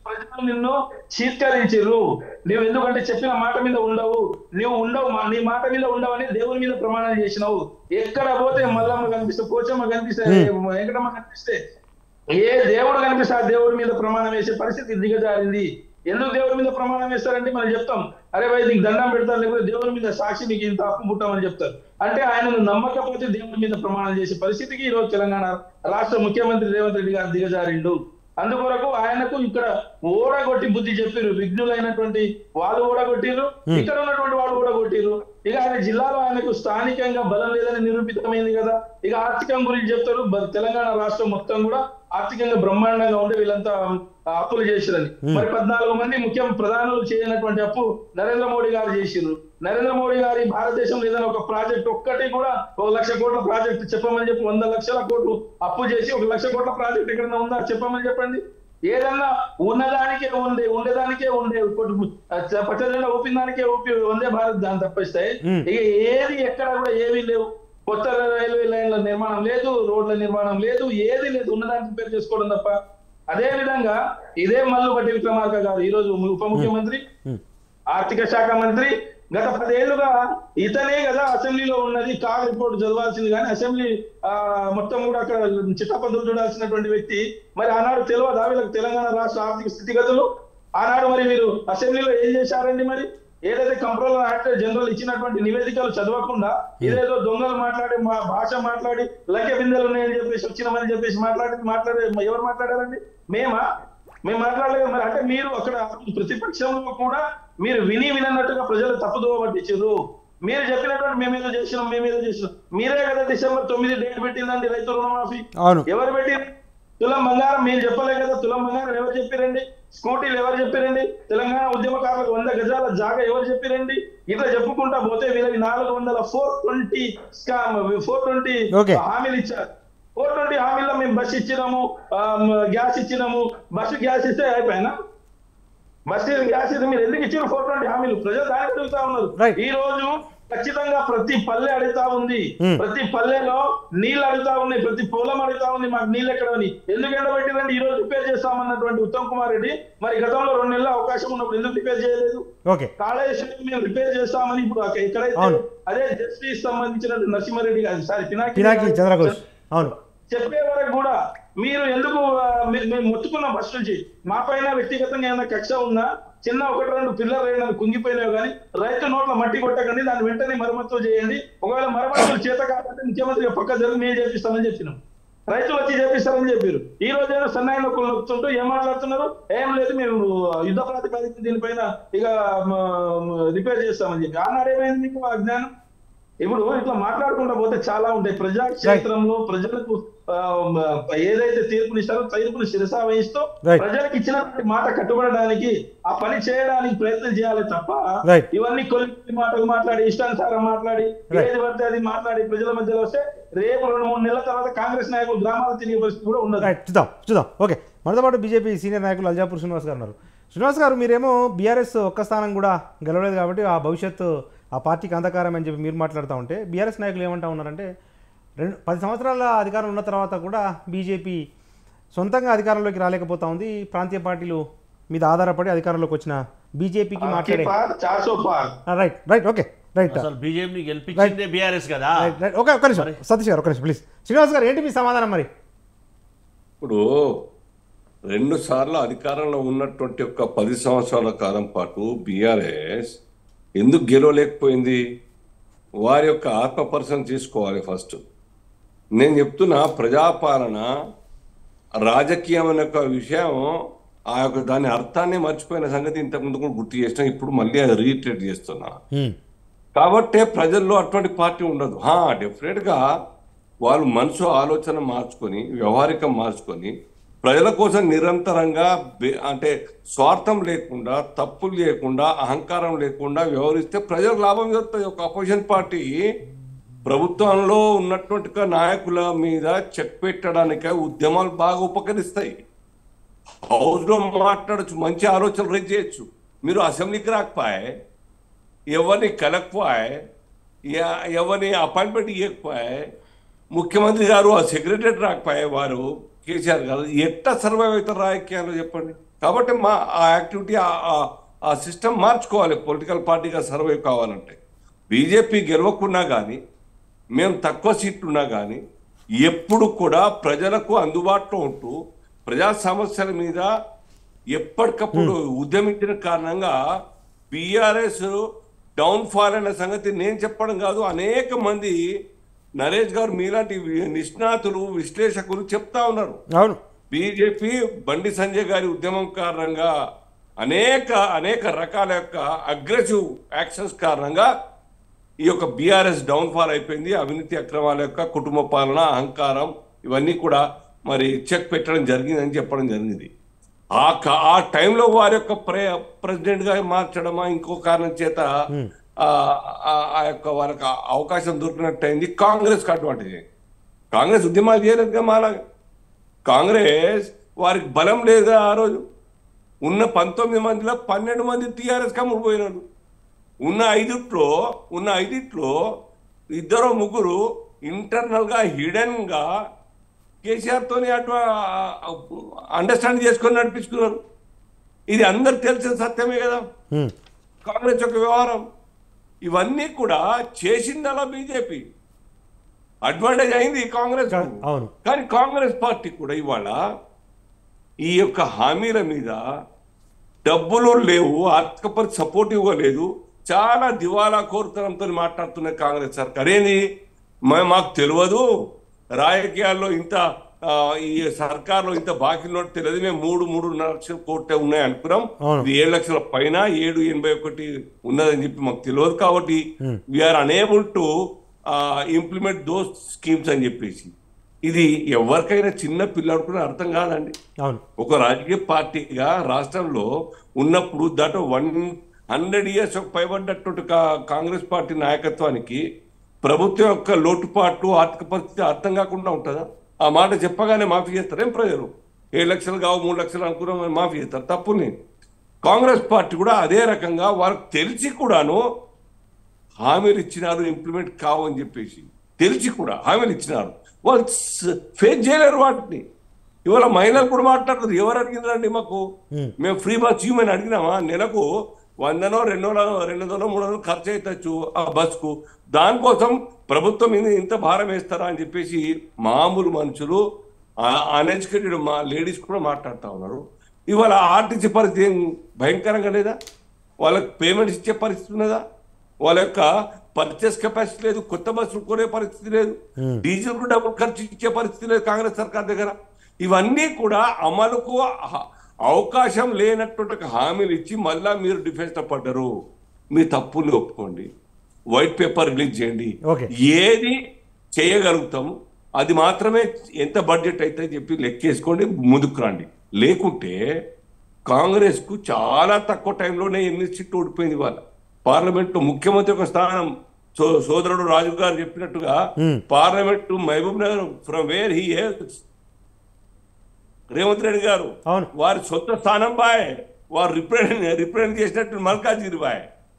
ప్రజలు నిన్ను చీత్కరించిర్రు నువ్వు ఎందుకంటే చెప్పిన మాట మీద ఉండవు నువ్వు ఉండవు మా- నీ మాట మీద ఉండవని దేవుని మీద ప్రమాణం చేసినావు ఎక్కడ పోతే మల్లమ్మ కనిపిస్తే పోచమ్మ కనిపిస్తే వెంకటమ్మ కనిపిస్తే ఏ దేవుడు కనిపిస్తే ఆ దేవుడి మీద ప్రమాణం వేసే పరిస్థితి దిగజారింది ఎందుకు దేవుడి మీద ప్రమాణం వేస్తారంటే మనం చెప్తాం అరే భయ్ నీకు దండం పెడతారు లేకపోతే దేవుడి మీద సాక్షి నీకు ఇంత అప్పు పుట్టామని చెప్తారు అంటే ఆయనను నమ్మకపోతే దేవుడి మీద ప్రమాణం చేసే పరిస్థితికి ఈ రోజు తెలంగాణ రాష్ట్ర ముఖ్యమంత్రి రేవంత్ రెడ్డి గారు దిగజారిండు అందుకొరకు ఆయనకు ఇక్కడ ఓడగొట్టి బుద్ధి చెప్పారు విఘ్నులైనటువంటి వాళ్ళు ఓడగొట్టిరు ఇక్కడ ఉన్నటువంటి వాళ్ళు ఓడగొట్టిరు ఇక ఆయన జిల్లాలో ఆయనకు స్థానికంగా బలం లేదని నిరూపితమైంది కదా ఇక ఆర్థికం గురించి చెప్తారు బ- తెలంగాణ రాష్ట్రం మొత్తం కూడా ఆర్థికంగా బ్రహ్మాండంగా ఉండి వీళ్ళంతా ఆ, అప్పులు చేసిరని మరి పద్నాలుగు మంది ముఖ్యం ప్రధానులు చేయనటువంటి అప్పు నరేంద్ర మోడీ గారు చేసిర్రు నరేంద్ర మోడీ గారి భారతదేశంలో ఏదైనా ఒక ప్రాజెక్ట్ ఒక్కటి కూడా ఒక లక్ష కోట్ల ప్రాజెక్ట్ చెప్పమని చెప్పి వంద లక్షల కోట్లు అప్పు చేసి ఒక లక్ష కోట్ల ప్రాజెక్ట్ ఎక్కడైనా ఉందా చెప్పమని చెప్పండి ఏదన్నా ఉన్నదానికే ఉండే ఉండేదానికే ఉండే కొట్టు- పచ్చజెండా ఊపిన దానికే ఊపి వందే భారత్ దాన్ని తప్పిస్తే మ్మ్. ఇక ఏది ఎక్కడ కూడా ఏమీ లేవు కొత్త రైల్వే లైన్ల నిర్మాణం లేదు రోడ్ల నిర్మాణం లేదు ఏది లేదు ఉన్నదాన్ని రిపేర్ చేసుకోవడం తప్ప అదే విధంగా ఇదే మల్లు బట్టి విక్రమార్క గారు ఈ రోజు ఉప ముఖ్యమంత్రి మ్మ్. ఆర్థిక శాఖ మంత్రి గత పదేళ్లుగా ఇతనే కదా అసెంబ్లీలో ఉన్నది కాగ్ రిపోర్ట్ చదవాల్సింది కానీ అసెంబ్లీ ఆ, మొత్తం కూడా అక్కడ చిట్టపద్దులు చూడాల్సినటువంటి వ్యక్తి మరి ఆనాడు తెలియదా వీళ్ళకి తెలంగాణ రాష్ట్ర ఆర్థిక స్థితిగతులు ఆనాడు మరి మీరు అసెంబ్లీలో ఏం చేశారండి మరి ఏదైతే కంట్రోలర్ యాక్ట్ జనరల్ ఇచ్చినటువంటి నివేదికలు చదవకుండా ఇదేదో దొంగలు మాట్లాడే మా భాష మాట్లాడి లక్ష్య బిందెలు ఉన్నాయని చెప్పేసి వచ్చినామని చెప్పేసి మాట్లాడి మాట్లాడే ఎవరు మాట్లాడారండి మేమా మేము మాట్లాడలేదు మరి అంటే మీరు అక్కడ ప్రతిపక్షంలో కూడా మీరు విని వినన్నట్టుగా ప్రజలు తప్పుదోవ పట్టించారు మీరు చెప్పినటువంటి మేమేదో చేసినాం మేమేదో చేసినాం మీరే కదా డిసెంబర్ తొమ్మిది డేట్ పెట్టిందండి రైతు రుణమాఫీ అవును ఎవరు పెట్టి తులం బంగారం మీరు చెప్పలే కదా తులం బంగారం ఎవరు చెప్పారండి స్కూటీలు ఎవరు చెప్పారండి తెలంగాణ ఉద్యమకారులకు వంద గజాల జాగా ఎవరు చెప్పారండి ఇట్లా చెప్పుకుంటా పోతే వీళ్ళకి నాలుగు వందల four twenty scam four twenty Okay. హామీలు ఇచ్చారు ఫోర్ ట్వంటీ హామీల్లో మేము బస్ ఇచ్చినాము ఆ, మ- గ్యాస్ ఇచ్చినాము బస్సు గ్యాస్ ఇస్తే అయిపోయినా బస్ గ్యాస్ ఇస్తే మీరు ఎందుకు ఇచ్చిన ఫోర్ ట్వంటీ హామీలు ప్రజలు దానికి అడుగుతా ఉన్నారు Right. ఈ రోజు ఖచ్చితంగా ప్రతి పల్లె అడుగుతా ఉంది Hmm. ప్రతి పల్లెలో నీళ్లు అడుగుతా ఉన్నాయి ప్రతి పొలం అడుగుతా ఉంది మాకు నీళ్ళు ఎక్కడని ఎందుకు ఎండబెట్టిరండి ఈ రోజు రిపేర్ చేస్తామన్నటువంటి ఉత్తమ్ కుమార్ రెడ్డి మరి గతంలో రెండు నెలల అవకాశం ఉన్నప్పుడు ఎందుకు రిపేర్ చేయలేదు ఓకే కాళేశ్వరం మేము రిపేర్ చేస్తామని ఇప్పుడు అక్కడ ఎక్కడైతే అవును. అదే జస్టిస్ సంబంధించిన నరసింహారెడ్డి గారు సారీ పినాకి పినాకి గారు చంద్రఘోష్ అవును చెప్పే వరకు కూడా మీరు ఎందుకు ఆ, మీ- మేము మొత్తుకున్నాం ఫస్ట్ నుంచి మా పైన వ్యక్తిగతంగా ఏమైనా కక్ష ఉన్నా చిన్న ఒకటి రెండు పిల్లలు అయినా కుంగిపోయినావు కానీ రైతు నోట్ల మట్టి కొట్టకండి దాన్ని వెంటనే మరమ్మతులు చేయండి ఒకవేళ మరమ్మతులు చేత కాకపోతే ముఖ్యమంత్రి పక్క జరిగి మేము చేపిస్తామని చెప్పినాం రైతులు వచ్చి చేపిస్తారని చెప్పారు ఈ రోజు ఏమో సన్నాయి నొక్కులు నొక్కుతుంటూ ఏం మాట్లాడుతున్నారు ఏం లేదు మేము యుద్ధ ప్రాతిపదిక దీనిపైన ఇక రిపేర్ చేస్తామని చెప్పి ఆనాడు ఏమైంది మీకు ఆ జ్ఞానం ఇప్పుడు ఇట్లా మాట్లాడుకుంటా పోతే చాలా ఉంటాయి ప్రజాక్షేత్రంలో ప్రజలకు ఆ, మ- ఏదైతే తీర్పునిస్తారో తీర్పుని శిరసా వహిస్తూ Right. ప్రజలకు ఇచ్చినటువంటి మాట కట్టుబడడానికి ఆ పని చేయడానికి ప్రయత్నం చేయాలి తప్ప Right. ఇవన్నీ కొన్ని మాటలు మాట్లాడి ఇష్టానుసారం మాట్లాడి Right. ఏది పడితే అది మాట్లాడి ప్రజల మధ్యలో వస్తే రేపు రెండు మూడు నెలల తర్వాత కాంగ్రెస్ నాయకులు గ్రామాలు తిరిగే పరిస్థితి కూడా ఉండదు రైట్ చూద్దాం చూద్దాం ఓకే మనతో పాటు బీజేపీ సీనియర్ నాయకులు అల్జాపూర్ శ్రీనివాస్ గారు ఉన్నారు శ్రీనివాస్ గారు మీరేమో బీఆర్ఎస్ ఒక్క స్థానం కూడా గెలవలేదు కాబట్టి ఆ భవిష్యత్తు ఆ పార్టీకి అంధకారం అని చెప్పి మీరు మాట్లాడుతూ ఉంటే బీఆర్ఎస్ నాయకులు ఏమంటా ఉన్నారంటే రెండు పది సంవత్సరాల అధికారం ఉన్న తర్వాత కూడా బీజేపీ సొంతంగా అధికారంలోకి రాలేకపోతా ఉంది ప్రాంతీయ పార్టీలు మీద ఆధారపడి అధికారంలోకి వచ్చిన బీజేపీకి మాట్లాడే చార్సో పార్ రైట్ రైట్ ఓకే రైట్ అసలు బీజేపీని గెలిపించిందే బీఆర్ఎస్ కదా రైట్ రైట్ ఓకే ఒక్క నిమిషం సతీష్ గారు ఒక్క నిమిషం ప్లీజ్ శ్రీనివాస్ గారు ఏంటి మీ సమాధానం మరి ఇప్పుడు రెండు సార్లు అధికారంలో ఉన్నటువంటి ఒక పది సంవత్సరాల కాలం పాటు బీఆర్ఎస్ ఎందుకు గెలవలేకపోయింది వారి యొక్క ఆత్మపరిశీలన తీసుకోవాలి ఫస్ట్ నేను చెప్తున్నా ప్రజాపాలన రాజకీయం అనే ఒక విషయం ఆ యొక్క దాని అర్థాన్ని మర్చిపోయిన సంగతి ఇంతకుముందు కూడా గుర్తు చేసిన ఇప్పుడు మళ్ళీ అది రీట్రేట్ చేస్తున్నా కాబట్టే ప్రజల్లో అటువంటి పార్టీ ఉండదు హా డెఫినెట్గా వాళ్ళు మనసు ఆలోచన మార్చుకొని వ్యవహారికం మార్చుకొని ప్రజల కోసం నిరంతరంగా బె- అంటే స్వార్థం లేకుండా తప్పులు లేకుండా అహంకారం లేకుండా వ్యవహరిస్తే ప్రజలకు లాభం జరుగుతుంది ఒక అపోజిషన్ పార్టీ ప్రభుత్వంలో ఉన్నటువంటి నాయకుల మీద చెక్ పెట్టడానికే ఉద్యమాలు బాగా ఉపకరిస్తాయి హౌస్ లో మాట్లాడచ్చు మంచి ఆలోచనలు రేజ్ చేయొచ్చు మీరు అసెంబ్లీకి రాకపోయే ఎవరిని కలగకపోయే ఎ- ఎవరిని అపాయింట్మెంట్ ఇవ్వకపోయే ముఖ్యమంత్రి గారు ఆ సెక్రటరీ రాకపోయే వారు కేసీఆర్ గారు ఎట్లా సర్వైవ్ అవుతారు రాజకీయాలు చెప్పండి కాబట్టి మా ఆ యాక్టివిటీ ఆ- ఆ- ఆ సిస్టమ్ మార్చుకోవాలి పొలిటికల్ పార్టీగా సర్వైవ్ కావాలంటే బీజేపీ గెలవకున్నా కానీ మేము తక్కువ సీట్లు ఉన్నా కానీ ఎప్పుడు కూడా ప్రజలకు అందుబాటులో ఉంటూ ప్రజా సమస్యల మీద ఎప్పటికప్పుడు ఉద్యమించిన కారణంగా బీఆర్ఎస్ డౌన్ ఫాల్ అనే సంగతి నేను చెప్పడం కాదు అనేక మంది నరేష్ గారు మీలాంటి వి- నిష్ణాతులు విశ్లేషకులు చెప్తా ఉన్నారు అవును బీజేపీ బండి సంజయ్ గారి ఉద్యమం కారణంగా అనేక అనేక రకాల యొక్క అగ్రెసివ్ యాక్షన్స్ కారణంగా ఈ యొక్క బీఆర్ఎస్ డౌన్ ఫాల్ అయిపోయింది అవినీతి అక్రమాల యొక్క కుటుంబ పాలన అహంకారం ఇవన్నీ కూడా మరి చెక్ పెట్టడం జరిగిందని చెప్పడం జరిగింది ఆ క- ఆ టైంలో వారి యొక్క ప్రే ప్రెసిడెంట్ గా మార్చడమా ఇంకో కారణం చేత ఆ ఆ- ఆ యొక్క వారికి ఆ అవకాశం దొరికినట్టు అయింది కాంగ్రెస్ అడ్వాంటేజ్ కాంగ్రెస్ ఉద్యమాలు చేయలేదుగా మాలాగా కాంగ్రెస్ వారికి బలం లేదు ఆ రోజు ఉన్న పంతొమ్మిది మందిలో పన్నెండు మంది టీఆర్ఎస్ కమ్ముడు పోయినారు ఉన్న ఐదుట్లో ఉన్న ఐదిట్లో ఇద్దరు ముగ్గురు ఇంటర్నల్ గా హిడెన్ గా కేసీఆర్ తోని అటు అండర్స్టాండ్ చేసుకొని నడిపించుకున్నారు ఇది అందరు తెలిసిన సత్యమే కదా ఉమ్, కాంగ్రెస్ యొక్క వ్యవహారం ఇవన్నీ కూడా చేసిందలా బీజేపీ అడ్వాంటేజ్ అయింది కాంగ్రెస్ కు. అవును కానీ కాంగ్రెస్ పార్టీ కూడా ఇవాళ ఈ యొక్క హామీల మీద డబ్బులు లేవు ఆర్థిక పరిస్థితి సపోర్టివ్గా లేదు చాలా దివాలా కోరుతనంతో మాట్లాడుతున్నది కాంగ్రెస్ సర్కార్ ఏంది మ- మాకు తెలియదు రాజకీయాల్లో ఇంత ఆ, ఈ సర్కార్లో ఇంత బాకీ ఉన్నట్టు తెలియదు మేము మూడు మూడున్నర లక్షల కోట్లే ఉన్నాయి అనుకున్నాం అవును. ఇది ఏడు లక్షల పైన ఏడు ఎనభై ఒకటి ఉన్నదని చెప్పి మాకు తెలియదు కాబట్టి we are unable to implement those schemes అని చెప్పేసి ఇది ఎవరికైనా చిన్న పిల్లడు కూడా అర్థం కాదండి అవును ఒక రాజకీయ పార్టీగా రాష్ట్రంలో ఉన్నప్పుడు దట్ వన్ హండ్రెడ్ ఇయర్స్ పైబడ్డటువంటి కా- కాంగ్రెస్ పార్టీ నాయకత్వానికి ప్రభుత్వం యొక్క లోటుపాట్లు ఆర్థిక పరిస్థితి అర్థం కాకుండా ఉంటుందా ఆ మాట చెప్పగానే మాఫీ చేస్తారేం ప్రజలు ఏడు లక్షలు కావు మూడు లక్షలు అనుకున్నాం మాఫీ చేస్తారు తప్పుని కాంగ్రెస్ పార్టీ కూడా అదే రకంగా వారికి తెలిసి కూడాను హామీలు ఇచ్చినారు ఇంప్లిమెంట్ కావు అని చెప్పేసి తెలిసి కూడా హామీలు ఇచ్చినారు వాళ్ళు ఫేస్ చేయలేరు వాటిని ఇవాళ మహిళలు కూడా మాట్లాడుతారు ఎవరు అడిగినారండి మాకు మేము ఫ్రీ బస్ ఇవ్వమని అడిగినామా నెలకు వందనో రెండు వందలో రెండు వందలో మూడు వందలు ఖర్చు అవుతచ్చు ఆ బస్కు దానికోసం ప్రభుత్వం మీద ఇంత భారం వేస్తారా అని చెప్పేసి మామూలు మనుషులు అన్ఎడ్యుకేటెడ్ మా లేడీస్ కూడా మాట్లాడుతూ ఉన్నారు ఇవాళ ఆర్టీసీ పరిస్థితి ఏం భయంకరంగా లేదా వాళ్ళకి పేమెంట్స్ ఇచ్చే పరిస్థితి ఉన్నదా వాళ్ళ యొక్క పర్చేస్ కెపాసిటీ లేదు కొత్త బస్సులు కొనే పరిస్థితి లేదు డీజిల్ కు డబ్బులు ఖర్చు ఇచ్చే పరిస్థితి లేదు కాంగ్రెస్ సర్కార్ దగ్గర ఇవన్నీ కూడా అమలుకు అహ- అవకాశం లేనటువంటి ఒక హామీలు ఇచ్చి మళ్ళా మీరు డిఫెన్స్ లో పడ్డరు మీ తప్పుని ఒప్పుకోండి వైట్ పేపర్ రిలీజ్ చేయండి Okay. ఏది చేయగలుగుతాం అది మాత్రమే ఎంత బడ్జెట్ అయితే చెప్పి లెక్కేసుకోండి ముందుకు రండి లేకుంటే కాంగ్రెస్ కు చాలా తక్కువ టైంలోనే ఎన్ని సీట్లు ఓడిపోయింది వాళ్ళ పార్లమెంట్ లో ముఖ్యమంత్రి ఒక స్థానం సో సోదరుడు రాజు గారు చెప్పినట్టుగా parliament Mahabub Nagar from where he Revanth Reddy garu అవును. వారి సొంత స్థానం బాయ్ వారు రిప్రజెంట్ రిప్రజెంట్ చేసినట్టు మల్కాజిగిరి బాయ్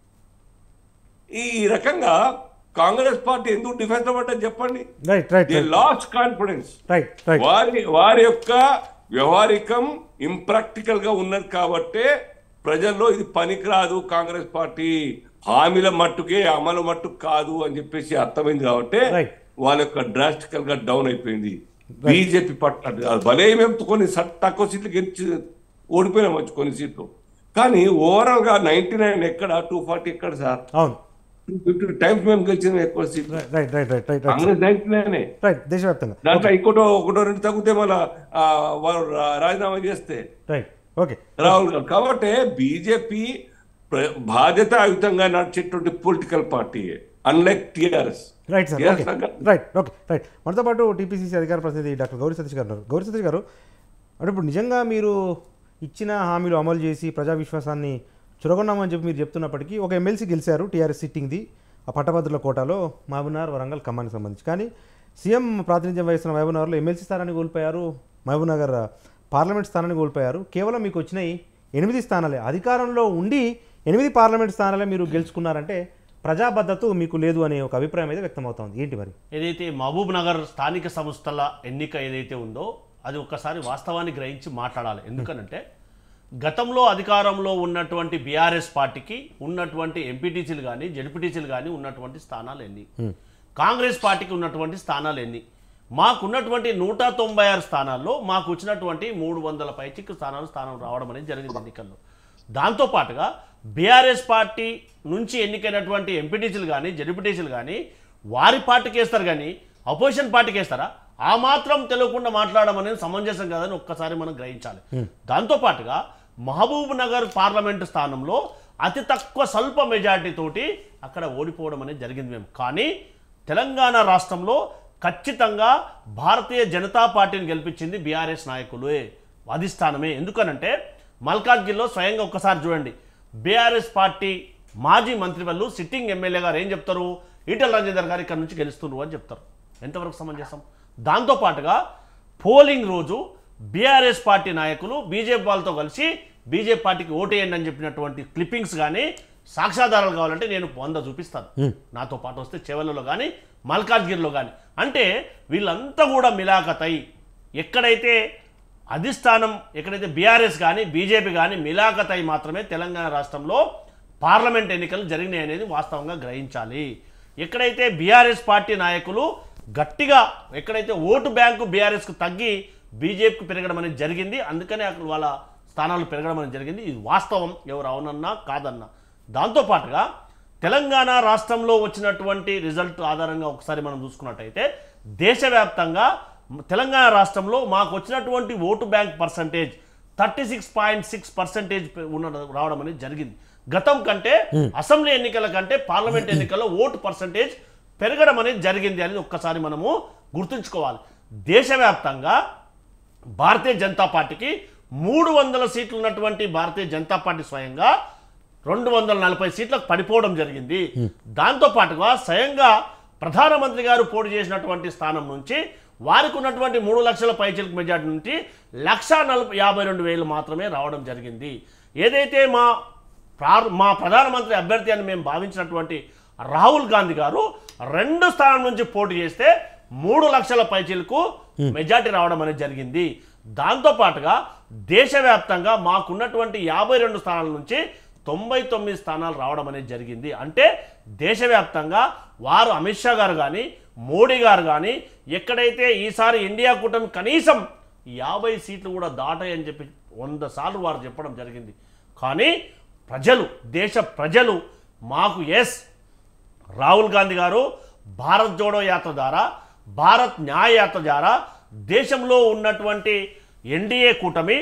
ఈ రకంగా కాంగ్రెస్ పార్టీ ఎందుకు డిఫెన్స్ పడ్డది చెప్పండి right right they lost confidence right right వారి వారి యొక్క వ్యవహారికం ఇంప్రాక్టికల్ గా ఉన్నది కాబట్టే ప్రజల్లో ఇది పనికిరాదు కాంగ్రెస్ పార్టీ హామీల మట్టుకే అమలు మట్టుకు కాదు అని చెప్పేసి అర్థమైంది కాబట్టి Right. వాళ్ళ యొక్క డ్రాస్టికల్ గా డౌన్ అయిపోయింది బీజేపీ పట్ల అది భలే మేము కొన్ని సట్- తక్కువ సీట్లు గెలిచి ఓడిపోయినాం వచ్చి కొన్ని సీట్లు కానీ ఓవరాల్ గా నైన్టీ నైన్ ఎక్కడ టూ ఫార్టీ ఎక్కడ సార్ అవును టూ ఫిఫ్టీ టైమ్స్ మేము గెలిచిన ఎక్కువ సీట్లు right right right right right Congress ninety nine right దేశవ్యాప్తంగా దాంట్లో ఇంకోటో ఒకటో రెండు తగ్గితే మళ్ళా ఆ, వారు రా- రాజీనామా చేస్తే రైట్ ఓకే రాహుల్ గారు కాబట్టి బీజేపీ బాధ్యతాయుతంగా నడిచేటువంటి political party unlike TRS right sir Yes, okay Ranga. Right okay right మనతో పాటు టీపీసీసీ అధికార ప్రతినిధి డాక్టర్ గౌరీ సతీష్ గారు ఉన్నారు గౌరీ సతీష్ గారు అంటే ఇప్పుడు నిజంగా మీరు ఇచ్చిన హామీలు అమలు చేసి ప్రజా విశ్వాసాన్ని చురగొన్నామని చెప్పి మీరు చెప్తున్నప్పటికీ ఒక ఎమ్మెల్సీ గెలిచారు టీఆర్ఎస్ సిట్టింగ్ది ఆ పట్టభద్రుల కోటాలో మహబూబ్నగర్ వరంగల్ ఖమ్మానికి సంబంధించి కానీ సీఎం ప్రాతినిధ్యం వహిస్తున్న మహబూబ్నగర్లో ఎమ్మెల్సీ స్థానాన్ని కోల్పోయారు మహబూబ్నగర్ పార్లమెంట్ స్థానాన్ని కోల్పోయారు కేవలం మీకు వచ్చినాయి ఎనిమిది స్థానాలే అధికారంలో ఉండి ఎనిమిది పార్లమెంట్ స్థానాలే మీరు గెలుచుకున్నారంటే ప్రజాబద్ధత మీకు లేదు అనే ఒక అభిప్రాయం అయితే వ్యక్తమవుతోంది ఏంటి మరి ఏదైతే మహబూబ్ నగర్ స్థానిక సంస్థల ఎన్నిక ఏదైతే ఉందో అది ఒక్కసారి వాస్తవాన్ని గ్రహించి మాట్లాడాలి ఎందుకనంటే గతంలో అధికారంలో ఉన్నటువంటి బీఆర్ఎస్ పార్టీకి ఉన్నటువంటి ఎంపీటీసీలు కానీ జడ్పీటీసీలు కానీ ఉన్నటువంటి స్థానాలు ఎన్ని కాంగ్రెస్ పార్టీకి ఉన్నటువంటి స్థానాలు ఎన్ని మాకున్నటువంటి నూట తొంభై ఆరు స్థానాల్లో మాకు వచ్చినటువంటి మూడు వందల పైచిక్కు స్థానాలు స్థానం రావడం అనేది జరిగింది ఎన్నికల్లో దాంతోపాటుగా బీఆర్ఎస్ పార్టీ నుంచి ఎన్నికైనటువంటి ఎంపీటీసీలు కానీ జడ్పీటీసీలు కానీ వారి పార్టీకి వేస్తారు కానీ అపోజిషన్ పార్టీకి వేస్తారా ఆ మాత్రం తెలియకుండా మాట్లాడడం అనేది సమంజసం కాదని ఒక్కసారి మనం గ్రహించాలి దాంతోపాటుగా మహబూబ్ నగర్ పార్లమెంటు స్థానంలో అతి తక్కువ స్వల్ప మెజార్టీ తోటి అక్కడ ఓడిపోవడం అనేది జరిగింది మేము కానీ తెలంగాణ రాష్ట్రంలో ఖచ్చితంగా భారతీయ జనతా పార్టీని గెలిపించింది బీఆర్ఎస్ నాయకులే అధిష్టానమే ఎందుకనంటే మల్కాజ్గిరిలో స్వయంగా ఒక్కసారి చూడండి బీఆర్ఎస్ పార్టీ మాజీ మంత్రి వాళ్ళు సిట్టింగ్ ఎమ్మెల్యే గారు ఏం చెప్తారు ఈటల రాజేందర్ గారు ఇక్కడ నుంచి గెలుస్తున్నారు అని చెప్తారు ఎంతవరకు సమంజసం దాంతోపాటుగా పోలింగ్ రోజు బీఆర్ఎస్ పార్టీ నాయకులు బీజేపీ వాళ్ళతో కలిసి బీజేపీ పార్టీకి ఓటేయండి అని చెప్పినటువంటి క్లిప్పింగ్స్ కానీ సాక్ష్యాధారాలు కావాలంటే నేను వంద చూపిస్తాను నాతో పాటు వస్తే చెవెలలో కానీ మల్కాజ్గిరిలో కానీ అంటే వీళ్ళంతా కూడా మిలాఖతై ఎక్కడైతే అధిష్టానం ఎక్కడైతే బీఆర్ఎస్ కానీ బీజేపీ కానీ మిలాఖతై మాత్రమే తెలంగాణ రాష్ట్రంలో పార్లమెంట్ ఎన్నికలు జరిగినాయి అనేది వాస్తవంగా గ్రహించాలి ఎక్కడైతే బీఆర్ఎస్ పార్టీ నాయకులు గట్టిగా ఎక్కడైతే ఓటు బ్యాంకు బీఆర్ఎస్కు తగ్గి బీజేపీకి పెరగడం అనేది జరిగింది అందుకనే అక్కడ వాళ్ళ స్థానాలు పెరగడం అనేది జరిగింది ఇది వాస్తవం ఎవరు అవునన్నా కాదన్నా దాంతోపాటుగా తెలంగాణ రాష్ట్రంలో వచ్చినటువంటి రిజల్ట్ ఆధారంగా ఒకసారి మనం చూసుకున్నట్టయితే దేశవ్యాప్తంగా తెలంగాణ రాష్ట్రంలో మాకు వచ్చినటువంటి vote bank percentage thirty six point six percentage ఉన్న రావడం అనేది జరిగింది గతం కంటే అసెంబ్లీ ఎన్నికల కంటే పార్లమెంట్ ఎన్నికల్లో ఓటు పర్సంటేజ్ పెరగడం అనేది జరిగింది అనేది ఒక్కసారి మనము గుర్తుంచుకోవాలి దేశవ్యాప్తంగా భారతీయ జనతా పార్టీకి మూడు వందల సీట్లు ఉన్నటువంటి భారతీయ జనతా పార్టీ స్వయంగా రెండు వందల నలభై సీట్లకు పడిపోవడం జరిగింది దాంతో పాటుగా స్వయంగా ప్రధానమంత్రి గారు పోటీ చేసినటువంటి స్థానం నుంచి వారికి ఉన్నటువంటి మూడు లక్షల పైచిలకు మెజార్టీ నుంచి లక్ష నలభై యాభై రెండు వేలు మాత్రమే రావడం జరిగింది ఏదైతే మా ప్రార్ మా ప్రధానమంత్రి అభ్యర్థి అని మేము భావించినటువంటి రాహుల్ గాంధీ గారు రెండు స్థానం నుంచి పోటీ చేస్తే మూడు లక్షల పైచీలకు మెజార్టీ రావడం అనేది జరిగింది దాంతో పాటుగా దేశవ్యాప్తంగా మాకున్నటువంటి యాభై రెండు స్థానాల నుంచి తొంభై తొమ్మిది స్థానాలు రావడం అనేది జరిగింది అంటే దేశవ్యాప్తంగా వారు అమిత్ షా గారు కానీ మోడీ గారు కానీ ఎక్కడైతే ఈసారి ఇండియా కూటమి కనీసం యాభై సీట్లు కూడా దాటాయని చెప్పి వంద సార్లు వారు చెప్పడం జరిగింది కానీ ప్రజలు దేశ ప్రజలు మాకు ఎస్ రాహుల్ గాంధీ గారు భారత్ జోడో యాత్ర ద్వారా భారత్ న్యాయ యాత్ర ద్వారా దేశంలో ఉన్నటువంటి ఎన్డీఏ కూటమి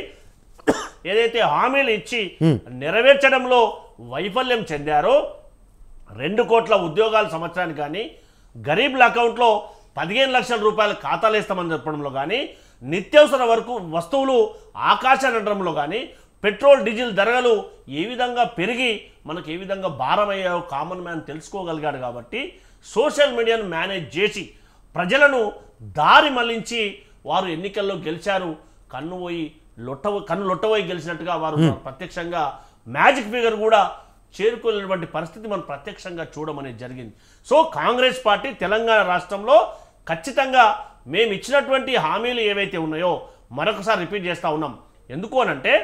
ఏదైతే హామీలు ఇచ్చి నెరవేర్చడంలో వైఫల్యం చెందారో రెండు కోట్ల ఉద్యోగాల సంవత్సరానికి కానీ గరీబ్ల అకౌంట్లో పదిహేను లక్షల రూపాయల ఖాతాలు వేస్తామని చెప్పడంలో కానీ నిత్యావసర వరకు వస్తువులు ఆకాశాన్ని అనడంలో కానీ పెట్రోల్ డీజిల్ ధరలు ఏ విధంగా పెరిగి మనకు ఏ విధంగా భారమయ్యాయో కామన్ మ్యాన్ తెలుసుకోగలిగాడు కాబట్టి సోషల్ మీడియాను మేనేజ్ చేసి ప్రజలను దారి మళ్లించి వారు ఎన్నికల్లో గెలిచారు కన్ను పోయి లొట్ట కన్ను లొట్టపోయి గెలిచినట్టుగా వారు ప్రత్యక్షంగా మ్యాజిక్ ఫిగర్ కూడా చేరుకోలేనటువంటి పరిస్థితి మనం ప్రత్యక్షంగా చూడడం అనేది జరిగింది సో కాంగ్రెస్ పార్టీ తెలంగాణ రాష్ట్రంలో ఖచ్చితంగా మేము ఇచ్చినటువంటి హామీలు ఏవైతే ఉన్నాయో మరొకసారి రిపీట్ చేస్తా ఉన్నాం ఎందుకు అనంటే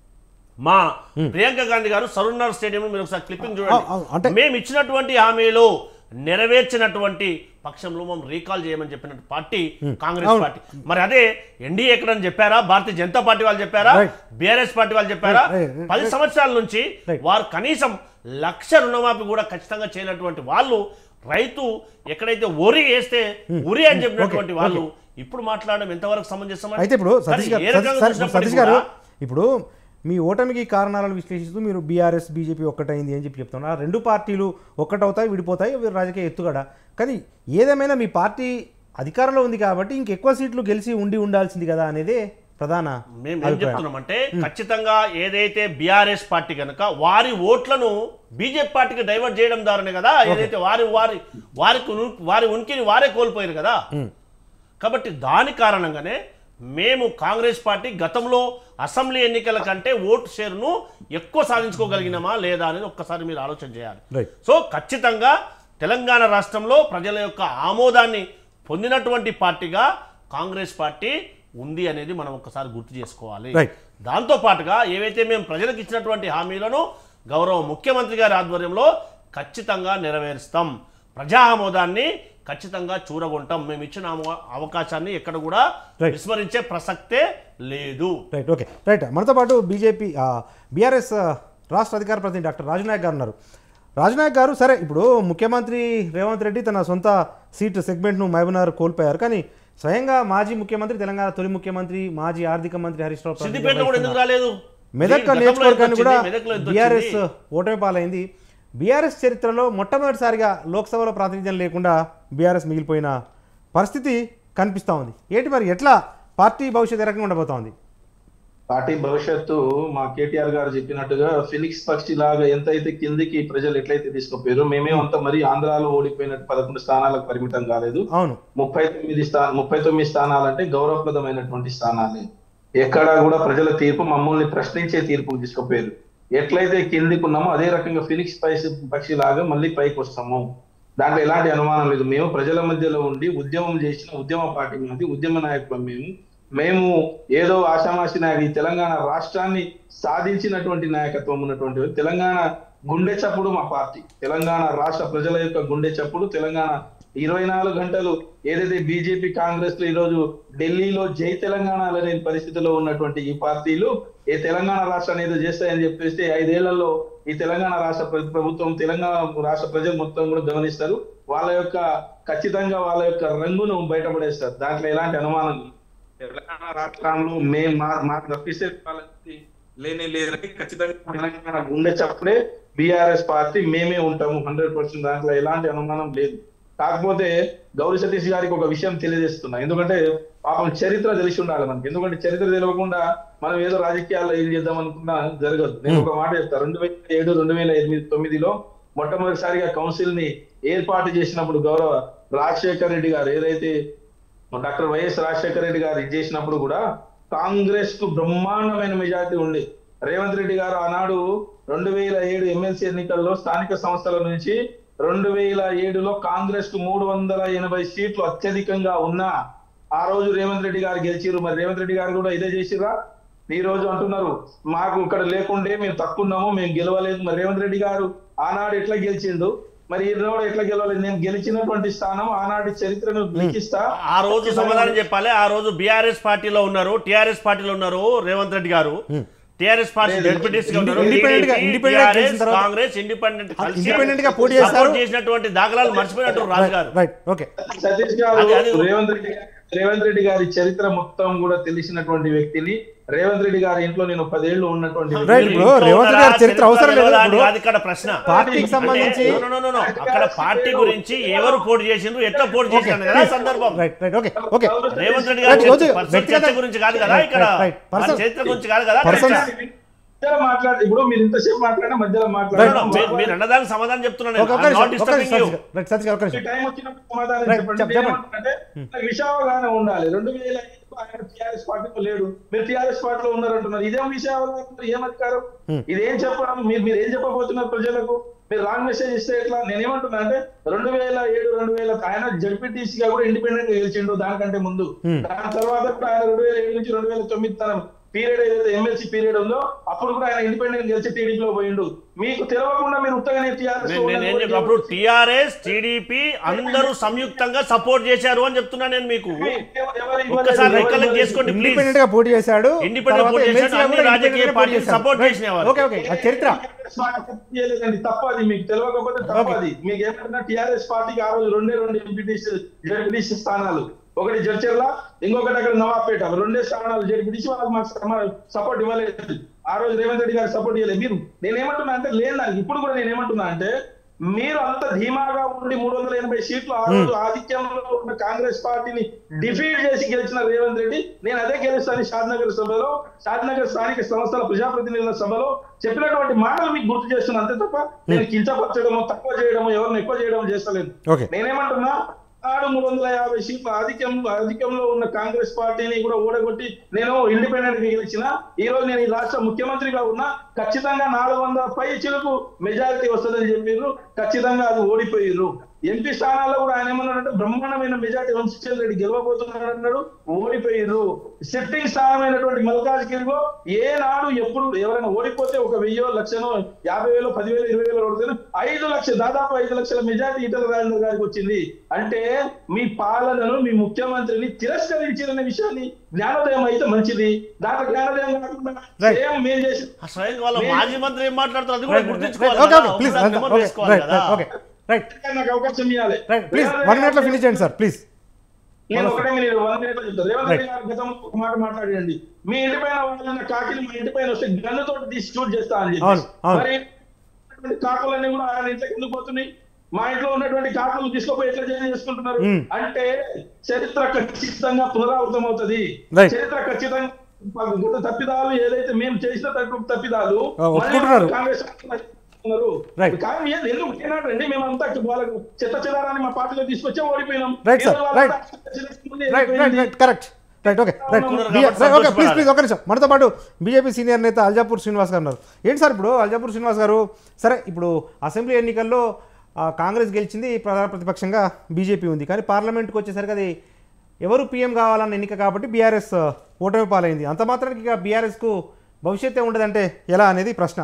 మా ప్రియాంక గాంధీ గారు సరూర్నగర్ స్టేడియం మీరు ఒకసారి క్లిప్పింగ్ ఆ, ఆ, అంటే- చూడండి మేము ఇచ్చినటువంటి హామీలు నెరవేర్చినటువంటి పక్షంలో మనం రీకాల్ చేయమని చెప్పిన పార్టీ కాంగ్రెస్ అవును. పార్టీ మరి అదే ఎన్డీఏ ఎక్కడని చెప్పారా భారతీయ జనతా పార్టీ వాళ్ళు చెప్పారా Right. బీఆర్ఎస్ పార్టీ వాళ్ళు చెప్పారా Right, right, right, పది right. సంవత్సరాల నుంచి Right. వారు కనీసం లక్ష రుణమాఫీ కూడా ఖచ్చితంగా చేయనటువంటి వాళ్ళు రైతు ఎక్కడైతే ఒరి వేస్తే ఉరి అని చెప్పినటువంటి Okay, వాళ్ళు ఇప్పుడు మాట్లాడడం ఎంతవరకు సమంజసం అయితే ఇప్పుడు సతీష్ గారు ఏ రకంగా సతీష్- చూసినప్పటికీ సతీష్ గారు కూడా ఇప్పుడు మీ ఓటమికి కారణాలను విశ్లేషిస్తూ మీరు బీఆర్ఎస్ బీజేపీ ఒక్కటైంది అని చెప్పి చెప్తున్నారు ఆ రెండు పార్టీలు ఒక్కటవుతాయి విడిపోతాయి అవి రాజకీయ ఎత్తుగడ కానీ ఏదేమైనా మీ పార్టీ అధికారంలో ఉంది కాబట్టి ఇంకెక్కువ సీట్లు గెలిచి ఉండి ఉండాల్సింది కదా అనేది ప్రధాన మేము ఏం అభిప్రాయం. చెప్తున్నామంటే ఖచ్చితంగా ఏదైతే బీఆర్ఎస్ పార్టీ కనుక వారి ఓట్లను బీజేపీ పార్టీకి డైవర్ట్ చేయడం ద్వారానే కదా ఏదైతే వారి వారి వారికి ఉన్- వారి ఉనికిని వారే కోల్పోయారు కదా కాబట్టి దాని కారణంగానే మేము కాంగ్రెస్ పార్టీ గతంలో అసెంబ్లీ ఎన్నికల కంటే ఓటు షేర్ను ఎక్కువ సాధించుకోగలిగినామా లేదా అనేది ఒక్కసారి మీరు ఆలోచన చేయాలి రైట్ సో ఖచ్చితంగా తెలంగాణ రాష్ట్రంలో ప్రజల యొక్క ఆమోదాన్ని పొందినటువంటి పార్టీగా కాంగ్రెస్ పార్టీ ఉంది అనేది మనం ఒకసారి గుర్తు చేసుకోవాలి Right. దాంతో పాటుగా ఏవైతే మేము ప్రజలకు ఇచ్చినటువంటి హామీలను గౌరవ ముఖ్యమంత్రి గారి ఆధ్వర్యంలో ఖచ్చితంగా నెరవేరుస్తాం ప్రజా ఆమోదాన్ని ఖచ్చితంగా చూరగొంటాం మేము ఇచ్చిన అవ- అవకాశాన్ని ఎక్కడ కూడా Right. విస్మరించే ప్రసక్తే లేదు రైట్ ఓకే రైట్ మనతో పాటు బీజేపీ బీఆర్ఎస్ రాష్ట్ర అధికార ప్రతినిధి డాక్టర్ రాజనాయక్ గారు ఉన్నారు రాజనాయక్ గారు సరే ఇప్పుడు ముఖ్యమంత్రి రేవంత్ రెడ్డి తన సొంత సీట్ సెగ్మెంట్ను మహబూబ్నగర్ కోల్పోయారు కానీ స్వయంగా మాజీ ముఖ్యమంత్రి తెలంగాణ తొలి ముఖ్యమంత్రి మాజీ ఆర్థిక మంత్రి హరీష్ రావు సిద్దిపేటలో కూడా ఎందుకు రాలేదు మెదక్ గతంలో నియోజకవర్గాన్ని ఎంత కూడా వచ్చింది? మెదక్లో ఎంత బీఆర్ఎస్ వచ్చింది? ఓటమి పాలైంది బీఆర్ఎస్ చరిత్రలో మొట్టమొదటిసారిగా లోక్సభలో ప్రాతినిధ్యం లేకుండా బీఆర్ఎస్ మిగిలిపోయిన పరిస్థితి కనిపిస్తూ ఉంది ఏంటి మరి ఎట్లా పార్టీ భవిష్యత్ ఏ రకంగా ఉండబోతోంది పార్టీ భవిష్యత్తు మా కేటీఆర్ గారు చెప్పినట్టుగా ఫినిక్స్ పక్షి లాగా ఎంతైతే కిందికి ప్రజలు ఎట్లయితే తీసుకుపోయారో మేమే అంత మరి ఆంధ్రాలో ఓడిపోయినట్టు పదకొండు స్థానాలకు పరిమితం కాలేదు అవును ముప్పై తొమ్మిది స్థా ముప్పై తొమ్మిది స్థానాలంటే గౌరవప్రదమైనటువంటి స్థానాలే ఎక్కడా కూడా ప్రజల తీర్పు మమ్మల్ని ప్రశ్నించే తీర్పు తీసుకుపోయారు ఎట్లయితే కిందికి ఉన్నామో అదే రకంగా ఫినిక్స్ పైసి పక్షి లాగా మళ్ళీ పైకి వస్తాము దాంట్లో ఎలాంటి అనుమానం లేదు మేము ప్రజల మధ్యలో ఉండి ఉద్యమం చేసిన ఉద్యమ పార్టీ మాది ఉద్యమ నాయకులం మేము మేము ఏదో ఆషామాషి నాయకు ఈ తెలంగాణ రాష్ట్రాన్ని సాధించినటువంటి నాయకత్వం ఉన్నటువంటి వారు. తెలంగాణ గుండె చప్పుడు మా పార్టీ తెలంగాణ రాష్ట్ర ప్రజల యొక్క గుండె చప్పుడు తెలంగాణ ఇరవై నాలుగు గంటలు ఏదైతే బీజేపీ కాంగ్రెస్ లో ఈరోజు ఢిల్లీలో జై తెలంగాణ అనే పరిస్థితిలో ఉన్నటువంటి ఈ పార్టీలు ఏ తెలంగాణ రాష్ట్రాన్ని ఏదో చేస్తాయని చెప్పేస్తే ఐదేళ్లలో ఈ తెలంగాణ రాష్ట్ర ప్ర- ప్రభుత్వం తెలంగాణ రాష్ట్ర ప్రజలు మొత్తం కూడా గమనిస్తారు వాళ్ళ యొక్క ఖచ్చితంగా వాళ్ళ యొక్క రంగును బయటపడేస్తారు దాంట్లో ఎలాంటి అనుమానం లేదు. తెలంగాణ రాష్ట్రంలో మేము మా మాకు తప్పిస్తే వాళ్ళకి లేనే లేదని ఖచ్చితంగా తెలంగాణ గుండె చప్పుడే బీఆర్ఎస్ పార్టీ మేమే ఉంటాము హండ్రెడ్ పర్సెంట్ దాంట్లో ఎలాంటి అనుమానం లేదు కాకపోతే గౌరీ సతీష్ గారికి ఒక విషయం తెలియజేస్తున్నా ఎందుకంటే పాపం చరిత్ర తెలిసి ఉండాలి మనకి ఎందుకంటే చరిత్ర తెలియకుండా మనం ఏదో రాజకీయాల్లో ఏం చేద్దాం అనుకున్నా జరగదు నేను ఒక మాట చెప్తా రెండు వేల ఏడు రెండు వేల ఎనిమిది తొమ్మిదిలో మొట్టమొదటిసారిగా కౌన్సిల్ ని ఏర్పాటు చేసినప్పుడు గౌరవ రాజశేఖర్ రెడ్డి గారు ఏదైతే డాక్టర్ వైఎస్ రాజశేఖర రెడ్డి గారు ఇది చేసినప్పుడు కూడా కాంగ్రెస్ కు బ్రహ్మాండమైన మెజార్టీ ఉంది రేవంత్ రెడ్డి గారు ఆనాడు రెండు వేల ఏడు ఎమ్మెల్సీ ఎన్నికల్లో స్థానిక సంస్థల నుంచి రెండు వేల ఏడులో కాంగ్రెస్ కు మూడు వందల ఎనభై సీట్లు అత్యధికంగా ఉన్నా ఆ రోజు రేవంత్ రెడ్డి గారు గెలిచిరు మరి రేవంత్ రెడ్డి గారు కూడా ఇదే చేసిరా ఈ రోజు అంటున్నారు మాకు ఇక్కడ లేకుండే మేము తక్కున్నాము మేము గెలవలేదు మరి రేవంత్ రెడ్డి గారు ఆనాడు ఎట్లా గెలిచిండు మరి ఈ రోజు ఎట్లా గెలవలేదు నేను గెలిచినటువంటి స్థానం ఆనాటి చరిత్రను లిఖిస్తా ఆ రోజు సమాధానం చెప్పాలి ఆ రోజు బీఆర్ఎస్ పార్టీలో ఉన్నారు టిఆర్ఎస్ పార్టీలో ఉన్నారు రేవంత్ రెడ్డి గారు టిఆర్ఎస్ పార్టీ లేదు. డెప్యూటీస్ గా ఉన్నారు ఇండిపెండెంట్ గా- TDP, ఇండిపెండెంట్ గా TRS, గెలిచిన తర్వాత- కాంగ్రెస్ ఇండిపెండెంట్ కలిసి ఇండిపెండెంట్ గా పోటీ చేశారు. సపోర్ట్ చేసినటువంటి దాఖలాలు మర్చిపోయినట్టు రాజు గారు రైట్ ఓకే సతీష్ గారు అది- అది- రేవంత్ రెడ్డి గారి- రేవంత్ రెడ్డి గారి చరిత్ర మొత్తం కూడా తెలిసినటువంటి వ్యక్తిని రేవంత్ రెడ్డి గారి ఇంట్లో నేను పదేళ్లు ఉన్నటువంటి వ్యక్తిని. రైట్ ఇప్పుడు రేవంత్ రెడ్డి గారి చరిత్ర అవసరం లేదు అది ఇప్పుడు కాదు ఇక్కడ ప్రశ్న పార్టీకి అంటే, సంబంధించి no, no, no, no. అక్కడ పార్టీ గురించి ఎవరు పోటీ చేసిండ్రు ఎట్లా పోటీ చేసిండ్రు కదా సందర్భం right right okay okay Revanth Reddy Right, గారి రోజు చర్చ- personal వ్యక్తిగత- చర్చ గురించి కాదు కదా Right, ఇక్కడ right, right. వారి Person- చరిత్ర గురించి కాదు కదా Person- చర్చ. మధ్యలో మాట్లాడు ఇప్పుడు మీరు ఇంతసేపు మాట్లాడినా మధ్యలో No, no, మాట్లాడారు మీరు- మీరు అన్నదానికి సమాధానం చెప్తున్నాను ఒక- ఒక నేను. I'm not నిమిషం, ఒక disturbing నిమిషం, you. సతీష్ గారు. రైట్ సతీష్ గారు ఒక నిమిషం టైం వచ్చినప్పుడు సమాధానం Right, చెప్పండి చెప్- చెప్పండి. అంటే నాకు విశాఖగానే ఉండాలి రెండు వేల ఐదులో ఆయన టిఆర్ఎస్ పార్టీలో లేడు మీరు టిఆర్ఎస్ పార్టీలో ఉన్నారంటున్నారు ఇదేం విశాఖ ఏం అధికారం ఇదేం చెప్పడం మీరు మీరు ఏం చెప్పబోతున్నారు ప్రజలకు మీరు రాంగ్ మెసేజ్ ఇస్తే ఎట్లా నేనేమంటున్నా అంటే రెండు వేల ఏడు రెండు వేల ఆయన జడ్పీటీసీ గా కూడా ఇండిపెండెంట్ గా గెలిచిండు దానికంటే ముందు దాని తర్వాత కూడా ఆయన రెండు వేల ఏడు నుంచి రెండు వేల తొమ్మిది తన పీరియడ్ ఏదైతే ఎమ్మెల్సీ పీరియడ్ ఉందో అప్పుడు కూడా ఆయన ఇండిపెండెంట్ గెలిచి టీడీపీలో పోయిండు మీకు తెలియకుండా మీరు ఉత్తగానే టీఆర్ఎస్ నేను నేను ఏం చెప్పి అప్పుడు టిఆర్ఎస్ టీడీపీ అందరూ సంయుక్తంగా సపోర్ట్ చేశారు అని చెప్తున్నా నేను మీకు ఒక్కసారి రెక్కలకు చేసుకోండి ప్లీజ్ ఇండిపెండెంట్ గా పోటీ చేశాడు Independent తర్వాత పోటీ చేశాడు, MLC గా అన్ని కూడా రాజకీయ independent గా పార్టీలు పోటీ చేశాడు. support Right. చేసినవారు. ఓకే ఓకే ఆ చరిత్ర చేయలేదండి తప్పది మీకు తెలియకపోతే తప్పది మీకు ఏమంటున్నా టిఆర్ఎస్ పార్టీకి ఆ రోజు రెండే రెండు ఎంపీటీసీ జడ్పీటీసీ స్థానాలు ఒకటి జడ్చర్ల ఇంకొకటి అక్కడ నవాపేట రెండే స్థానాలు జడ్పీటీసీ వాళ్ళకి మాకు సపోర్ట్ ఇవ్వలేదు ఆ రోజు రేవంత్ రెడ్డి గారు సపోర్ట్ ఇవ్వలేదు మీరు నేనేమంటున్నా అంటే లేదు నాకు ఇప్పుడు కూడా నేనేమంటున్నా అంటే మీరు అంత ధీమాగా ఉండి మూడు వందల ఎనభై సీట్లు ఆ రోజు ఆధిక్యంలో ఉన్న కాంగ్రెస్ పార్టీని డిఫీట్ చేసి గెలిచిన రేవంత్ రెడ్డి నేను అదే గెలుస్తాను షాద్నగర్ సభలో షాద్నగర్ స్థానిక సంస్థల ప్రజాప్రతినిధుల సభలో చెప్పినటువంటి మాటలు మీకు గుర్తు చేస్తున్నా అంతే తప్ప నేను కించపరచడమో తక్కువ చేయడమో ఎవరిని ఎక్కువ చేయడం చేస్తలేదు ఓకే నేనేమంటున్నా ఆడు మూడు వందల యాభై సీట్లు ఆధిక్యంలో అధికంలో ఉన్న కాంగ్రెస్ పార్టీని కూడా ఓడగొట్టి నేను ఇండిపెండెంట్ గా గెలిచిన ఈ రోజు నేను ఈ రాష్ట్ర ముఖ్యమంత్రిగా ఉన్నా ఖచ్చితంగా నాలుగు వందల పై చిలుకు మెజారిటీ వస్తుందని చెప్పారు ఖచ్చితంగా అది ఓడిపోయారు ఎంపీ స్థానాల్లో కూడా ఆయన ఏమన్నాడంటే బ్రహ్మాండమైన మెజార్టీ వంశీచంద్ర రెడ్డి గెలవబోతున్నాడు అన్నాడు ఓడిపోయారు సిట్టింగ్ స్థానమైనటువంటి మల్కాజ్గిరిలో ఏనాడు ఎప్పుడు ఎవరైనా ఓడిపోతే ఒక వెయ్యో లక్షనో యాభై వేలు పదివేలు ఇరవై వేలు ఓడితే ఐదు లక్షలు దాదాపు ఐదు లక్షల మెజార్టీ ఈటల రాజేంద్ర గారికి వచ్చింది అంటే మీ పాలనను మీ ముఖ్యమంత్రిని తిరస్కరించిన విషయాన్ని జ్ఞానోదయం అయితే మంచిది దాంట్లో జ్ఞానోదయం కాకుండా Right. సేమ్ మేము చేసి ఆ స్వయంగా వాళ్ళ మాజీ మంత్రి ఏం మాట్లాడుతారు అది కూడా రైట్ గుర్తించుకోవాలి ఓకే కదా. ఓకే ప్లీజ్ ఒకసారి మెమరీ చేసుకోవాలి రైట్ కదా. ఓకే రైట్ నాకు అవకాశం ఇవ్వాలి రైట్ ప్లీజ్ వన్ మినిట్లో ఫినిష్ చేయండి సార్ ప్లీజ్ నేను ఒకటే మీరు వన్ మినిట్ చెప్తాను రేవంత్ రెడ్డి గారు గతంలో ఒక మాట మాట్లాడండి మీ ఇంటి పైన వాళ్ళన్న కాకిని మా ఇంటి పైన వస్తే గన్నుతో తీసి షూట్ చేస్తా అని చెప్పి అవును, అవును. మరి ఉన్నటువంటి కాకులన్నీ కూడా ఆయన ఇంట్లోకి ఎందుకు పోతున్నాయి మా ఇంట్లో ఉన్నటువంటి కాకులు తీసుకుపోయి ఎట్లా చేంజ్ చేసుకుంటున్నారు మ్మ్. అంటే చరిత్ర ఖచ్చితంగా పునరావృతం అవుతుంది Right. చరిత్ర ఖచ్చితంగా గత తప్పిదాలు ఏదైతే మేము చేసిన తప్పు- తప్పిదాలు ఆ, ఒప్పుకుంటున్నారు. మళ్ళీ కాంగ్రెస్ ఉన్నారు. Right. కానీ ఏది ఎందుకు ఏనాడండి మేమంతా వాళ్ళకు చెత్త చెదారాన్ని మా పార్టీలో తీసుకొచ్చే ఓడిపోయినాం Right, sir. ఏదో వాళ్ళంతా Right. చెత్త right right right correct right okay right ఉన్నారు ఓకే కాబట్టి ప్లీజ్ ప్లీజ్ సంతోషపడాలి. ఒక నిమిషం మనతో పాటు బీజేపీ సీనియర్ నేత అల్జాపూర్ శ్రీనివాస్ గారు ఉన్నారు ఏంటి సార్ ఇప్పుడు అల్జాపూర్ శ్రీనివాస్ గారు సరే ఇప్పుడు అసెంబ్లీ ఎన్నికల్లో ఆ, కాంగ్రెస్ గెలిచింది ప్రధాన ప్రతిపక్షంగా బీజేపీ ఉంది కానీ పార్లమెంట్కి వచ్చేసరికి అది ఎవరు పీఎం కావాలన్న ఎన్నిక కాబట్టి బీఆర్ఎస్ ఓటమి పాలైంది అంత మాత్రానికి ఇక బీఆర్ఎస్కు భవిష్యత్తే ఉండదంటే ఎలా అనేది ప్రశ్న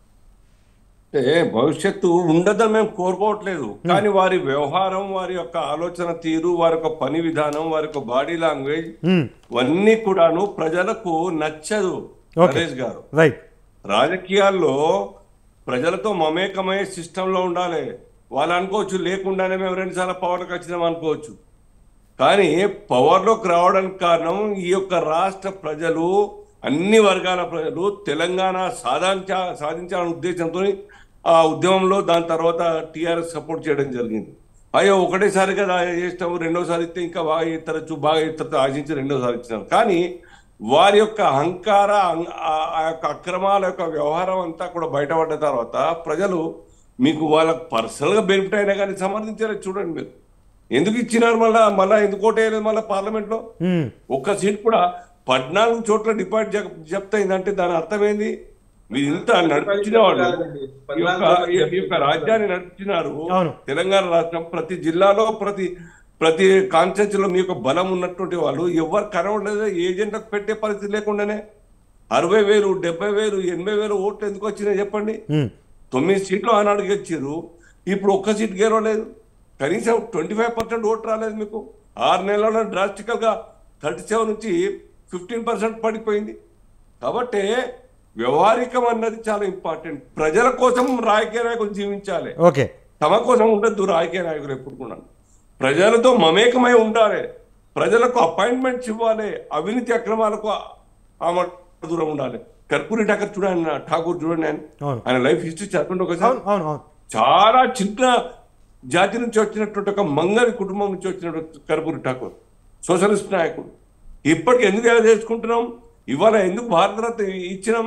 అంటే భవిష్యత్తు ఉండదని మేము కోరుకోవట్లేదు కానీ వారి వ్యవహారం వారి యొక్క ఆలోచన తీరు వారి యొక్క పని విధానం వారి యొక్క బాడీ లాంగ్వేజ్ మ్మ్. ఇవన్నీ కూడాను ప్రజలకు నచ్చదు Okay. నరేష్ గారు రైట్ రాజకీయాల్లో ప్రజలతో మమేకమయ్యే సిస్టంలో ఉండాలి వాళ్ళు అనుకోవచ్చు లేకుండానే మేము రెండుసార్లు పవర్కి వచ్చినాం అనుకోవచ్చు కానీ పవర్లోకి రావడానికి కారణం ఈ యొక్క రాష్ట్ర ప్రజలు అన్ని వర్గాల ప్రజలు తెలంగాణ సాధించ సాధించాలనే ఉద్దేశంతో ఆ ఉద్యమంలో దాని తర్వాత టీఆర్ఎస్ సపోర్ట్ చేయడం జరిగింది అయ్యో ఒకటేసారి కదా చేస్తాము రెండోసారి ఇస్తే ఇంకా బాగా ఇతరచ్చు బాగా ఇతరతో ఆశించి రెండోసారి ఇచ్చినాం కానీ వారి యొక్క అహంకార అం- ఆ- ఆ యొక్క అక్రమాల యొక్క వ్యవహారం అంతా కూడా బయటపడ్డ తర్వాత ప్రజలు మీకు వాళ్ళకి పర్సనల్గా బెనిఫిట్ అయినా కానీ సమర్థించారు చూడండి మీరు ఎందుకు ఇచ్చినారు మళ్ళా మళ్ళా ఎందుకు ఓటేయలేదు మళ్ళీ పార్లమెంట్లో మ్మ్. ఒక్క సీట్ కూడా పద్నాలుగు చోట్ల డిపాజిట్ జప్- జప్త్ అయిందంటే దాని అర్థం ఏంది మీరు ఇంత నడిపించిన వాళ్ళు ఈ యొక్క ఈ యొక్క రాజ్యాన్ని నడిపించినారు అవును. తెలంగాణ రాష్ట్రం ప్రతి జిల్లాలో ప్రతి ప్రతి కాన్స్టిట్యూన్సీ లో మీ యొక్క బలం ఉన్నటువంటి వాళ్ళు ఎవరు కనవలేదు ఏజెంట్లకు పెట్టే పరిస్థితి లేకుండానే అరవై వేలు డెబ్బై వేలు ఎనభై వేలు ఓట్లు ఎందుకు వచ్చినాయి చెప్పండి మ్మ్. తొమ్మిది సీట్లు ఆనాడు గెలిచారు ఇప్పుడు ఒక్క సీట్ గెలవలేదు కనీసం ట్వంటీ ఫైవ్ పర్సెంట్ ఓటు రాలేదు మీకు ఆరు నెలల్లో డ్రాస్టికల్ గా థర్టీ సెవెన్ నుంచి ఫిఫ్టీన్ పర్సెంట్ పడిపోయింది కాబట్టి వ్యవహారికం అన్నది చాలా ఇంపార్టెంట్ ప్రజల కోసం రాజకీయ నాయకులు జీవించాలి ఓకే తమ కోసం ఉండద్దు రాజకీయ నాయకులు ఎప్పుడు కూడా ప్రజలతో మమేకమై ఉండాలి ప్రజలకు అపాయింట్మెంట్స్ ఇవ్వాలి అవినీతి అక్రమాలకు ఆమె దూరం ఉండాలి కర్పూరి ఠాకూర్ చూడండి ఠాకూర్ చూడండి ఆయన అవును ఆయన లైఫ్ హిస్టరీ చదవండి ఒకసారి అవును అవును అవును చాలా చిన్న జాతి నుంచి వచ్చినటువంటి ఒక మంగళి కుటుంబం నుంచి వచ్చినటువంటి కర్పూరి ఠాకూర్ సోషలిస్ట్ నాయకుడు ఇప్పటికి ఎందుకు ఎలా చేసుకుంటున్నాం ఇవాళ ఎందుకు భారతరత్న ఇచ్చినాం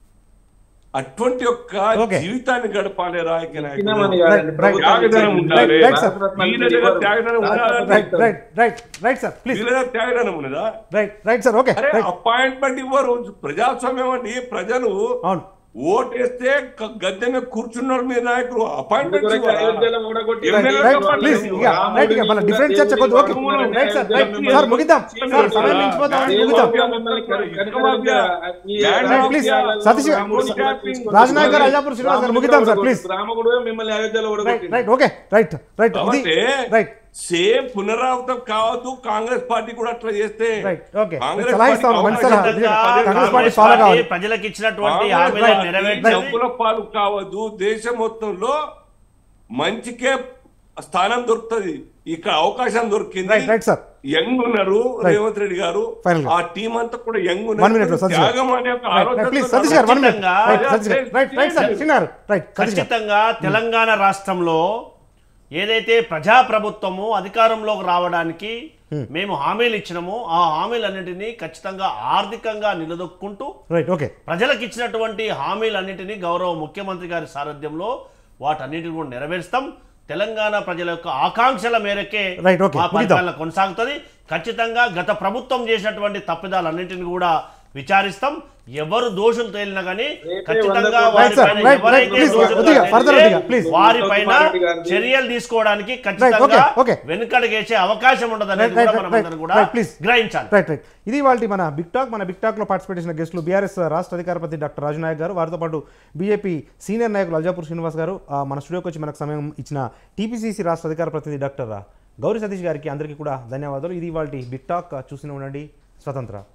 అటువంటి యొక్క Okay. జీవితాన్ని గడపాలి రాజకీయ ఇచ్చినామని నాయకులు కాదండి, Right, ప్రభుత్వం త్యాగదనం ఇచ్చింది. ఉండాలి Right, sir. వీళ్ళ త్యాగదనం ఉండాలి right right right right sir please వీళ్ళ త్యాగదనం ఉన్నదా రైట్ రైట్ సార్ ఓకే అరే రైట్ అపాయింట్మెంట్ ఇవ్వరు ప్రజాస్వామ్యం అండి ప్రజలు అవును ఓటేస్తే క- గద్దె మీద కూర్చున్నారు మీ నాయకులు అపాయింట్మెంట్ ఎందుకు అయోధ్యలో ఓడగొట్టి ఎమ్మెల్యేలు రైట్ చెప్పండి. ప్లీజ్ ఇక రైట్ ఇక మన డిఫరెంట్ చర్చ కొద్ది okay right sir right sir ముగిద్దాం సార్ సమయం మించిపోతాం ముగిద్దాం రైట్, ప్లీజ్. సతీష్ గారు, రాజనాయక్ గారు, అల్లాపూర్ శ్రీనివాస్ గారు, ముగిద్దాం సార్, ప్లీజ్. రాముడు మిమ్మల్ని అయోధ్యలో రైట్ ఓడగొట్టి రైట్ ఓకే రైట్ రైట్ ఇది కాబట్టి రైట్ సేమ్ పునరావృతం కావద్దు కాంగ్రెస్ పార్టీ కూడా అట్లా చేస్తే రైట్ ఓకే కాంగ్రెస్ సలహా పార్టీకి ఇస్తాను మంచి అవకాశం సలహా ఉంది. కాంగ్రెస్ పార్టీ ఫాలో కావాలి ప్రజలకు ఇచ్చినటువంటి కాంగ్రెస్ హామీలను పార్టీ నెరవేర్చాలి డబ్బుల పాలు కావద్దు దేశం మొత్తంలో మంచికే స్థానం దొరుకుతుంది ఇక్కడ అవకాశం దొరికింది రైట్ రైట్ సార్ యంగ్ ఉన్నారు రేవంత్ రెడ్డి గారు Final గా. ఆ టీం అంతా కూడా యంగ్ One minute లో సతీష్ గారు. త్యాగం అనే ఒక రైట్ రైట్ ప్లీజ్ ఆలోచనతో సతీష్ గారు వన్ మినిట్ ఖచ్చితంగా. Right Satish garu right right sir Singh గారు రైట్ సతీష్ గారు ఖచ్చితంగా తెలంగాణ రాష్ట్రంలో ఏదైతే ప్రజాప్రభుత్వము అధికారంలోకి రావడానికి మేము హామీలు ఇచ్చినామో ఆ హామీలన్నింటినీ ఖచ్చితంగా ఆర్థికంగా నిలదొక్కుంటూ రైట్ ఓకే ప్రజలకు ఇచ్చినటువంటి హామీలన్నింటినీ గౌరవ ముఖ్యమంత్రి గారి సారథ్యంలో వాటన్నిటిని కూడా నెరవేరుస్తాం తెలంగాణ ప్రజల యొక్క ఆకాంక్షల మేరకే Right, okay. మా ముగిద్దాం. పరిపాలన కొనసాగుతుంది ఖచ్చితంగా గత ప్రభుత్వం చేసినటువంటి తప్పిదాలన్నింటిని కూడా విచారిస్తాం ఎవరు దోషులు తేలినా కానీ రేపే ఖచ్చితంగా వంద రైట్ సార్, వారిపైన రైట్, రైట్, ఎవరైతే ప్లీజ్, దోషులుగా కొద్దిగా, ఫర్దర్ తేలితే కొద్దిగా, ప్లీజ్. వారిపైన కుమార్ గారిది. చర్యలు తీసుకోవడానికి ఓకే, ఖచ్చితంగా ఓకే. వెనుకడుగేసే అవకాశం ఉండదనేది రైట్, కూడా రైట్, మనం రైట్, అందరం కూడా రైట్, ప్లీజ్. గ్రహించాలి రైట్ రైట్ ఇది వాళ్ళ మన బిగ్ టాక్ మన బిగ్ టాక్లో పార్టిసిపేట్ చేసిన గెస్టులు బీఆర్ఎస్ రాష్ట్ర అధికార ప్రతినిధి డాక్టర్ రాజు నాయక్ గారు వారితో పాటు బీజేపీ సీనియర్ నాయకులు అల్జాపూర్ శ్రీనివాస్ గారు ఆ, మన స్టూడియోకి వచ్చి మనకు సమయం ఇచ్చిన టీపీసీసీ రాష్ట్ర అధికార ప్రతినిధి డాక్టర్ గౌరీ సతీష్ గారికి అందరికీ కూడా ధన్యవాదాలు ఇది వాళ్ళ బిగ్ టాక్ చూస్తూనే ఉండండి స్వతంత్ర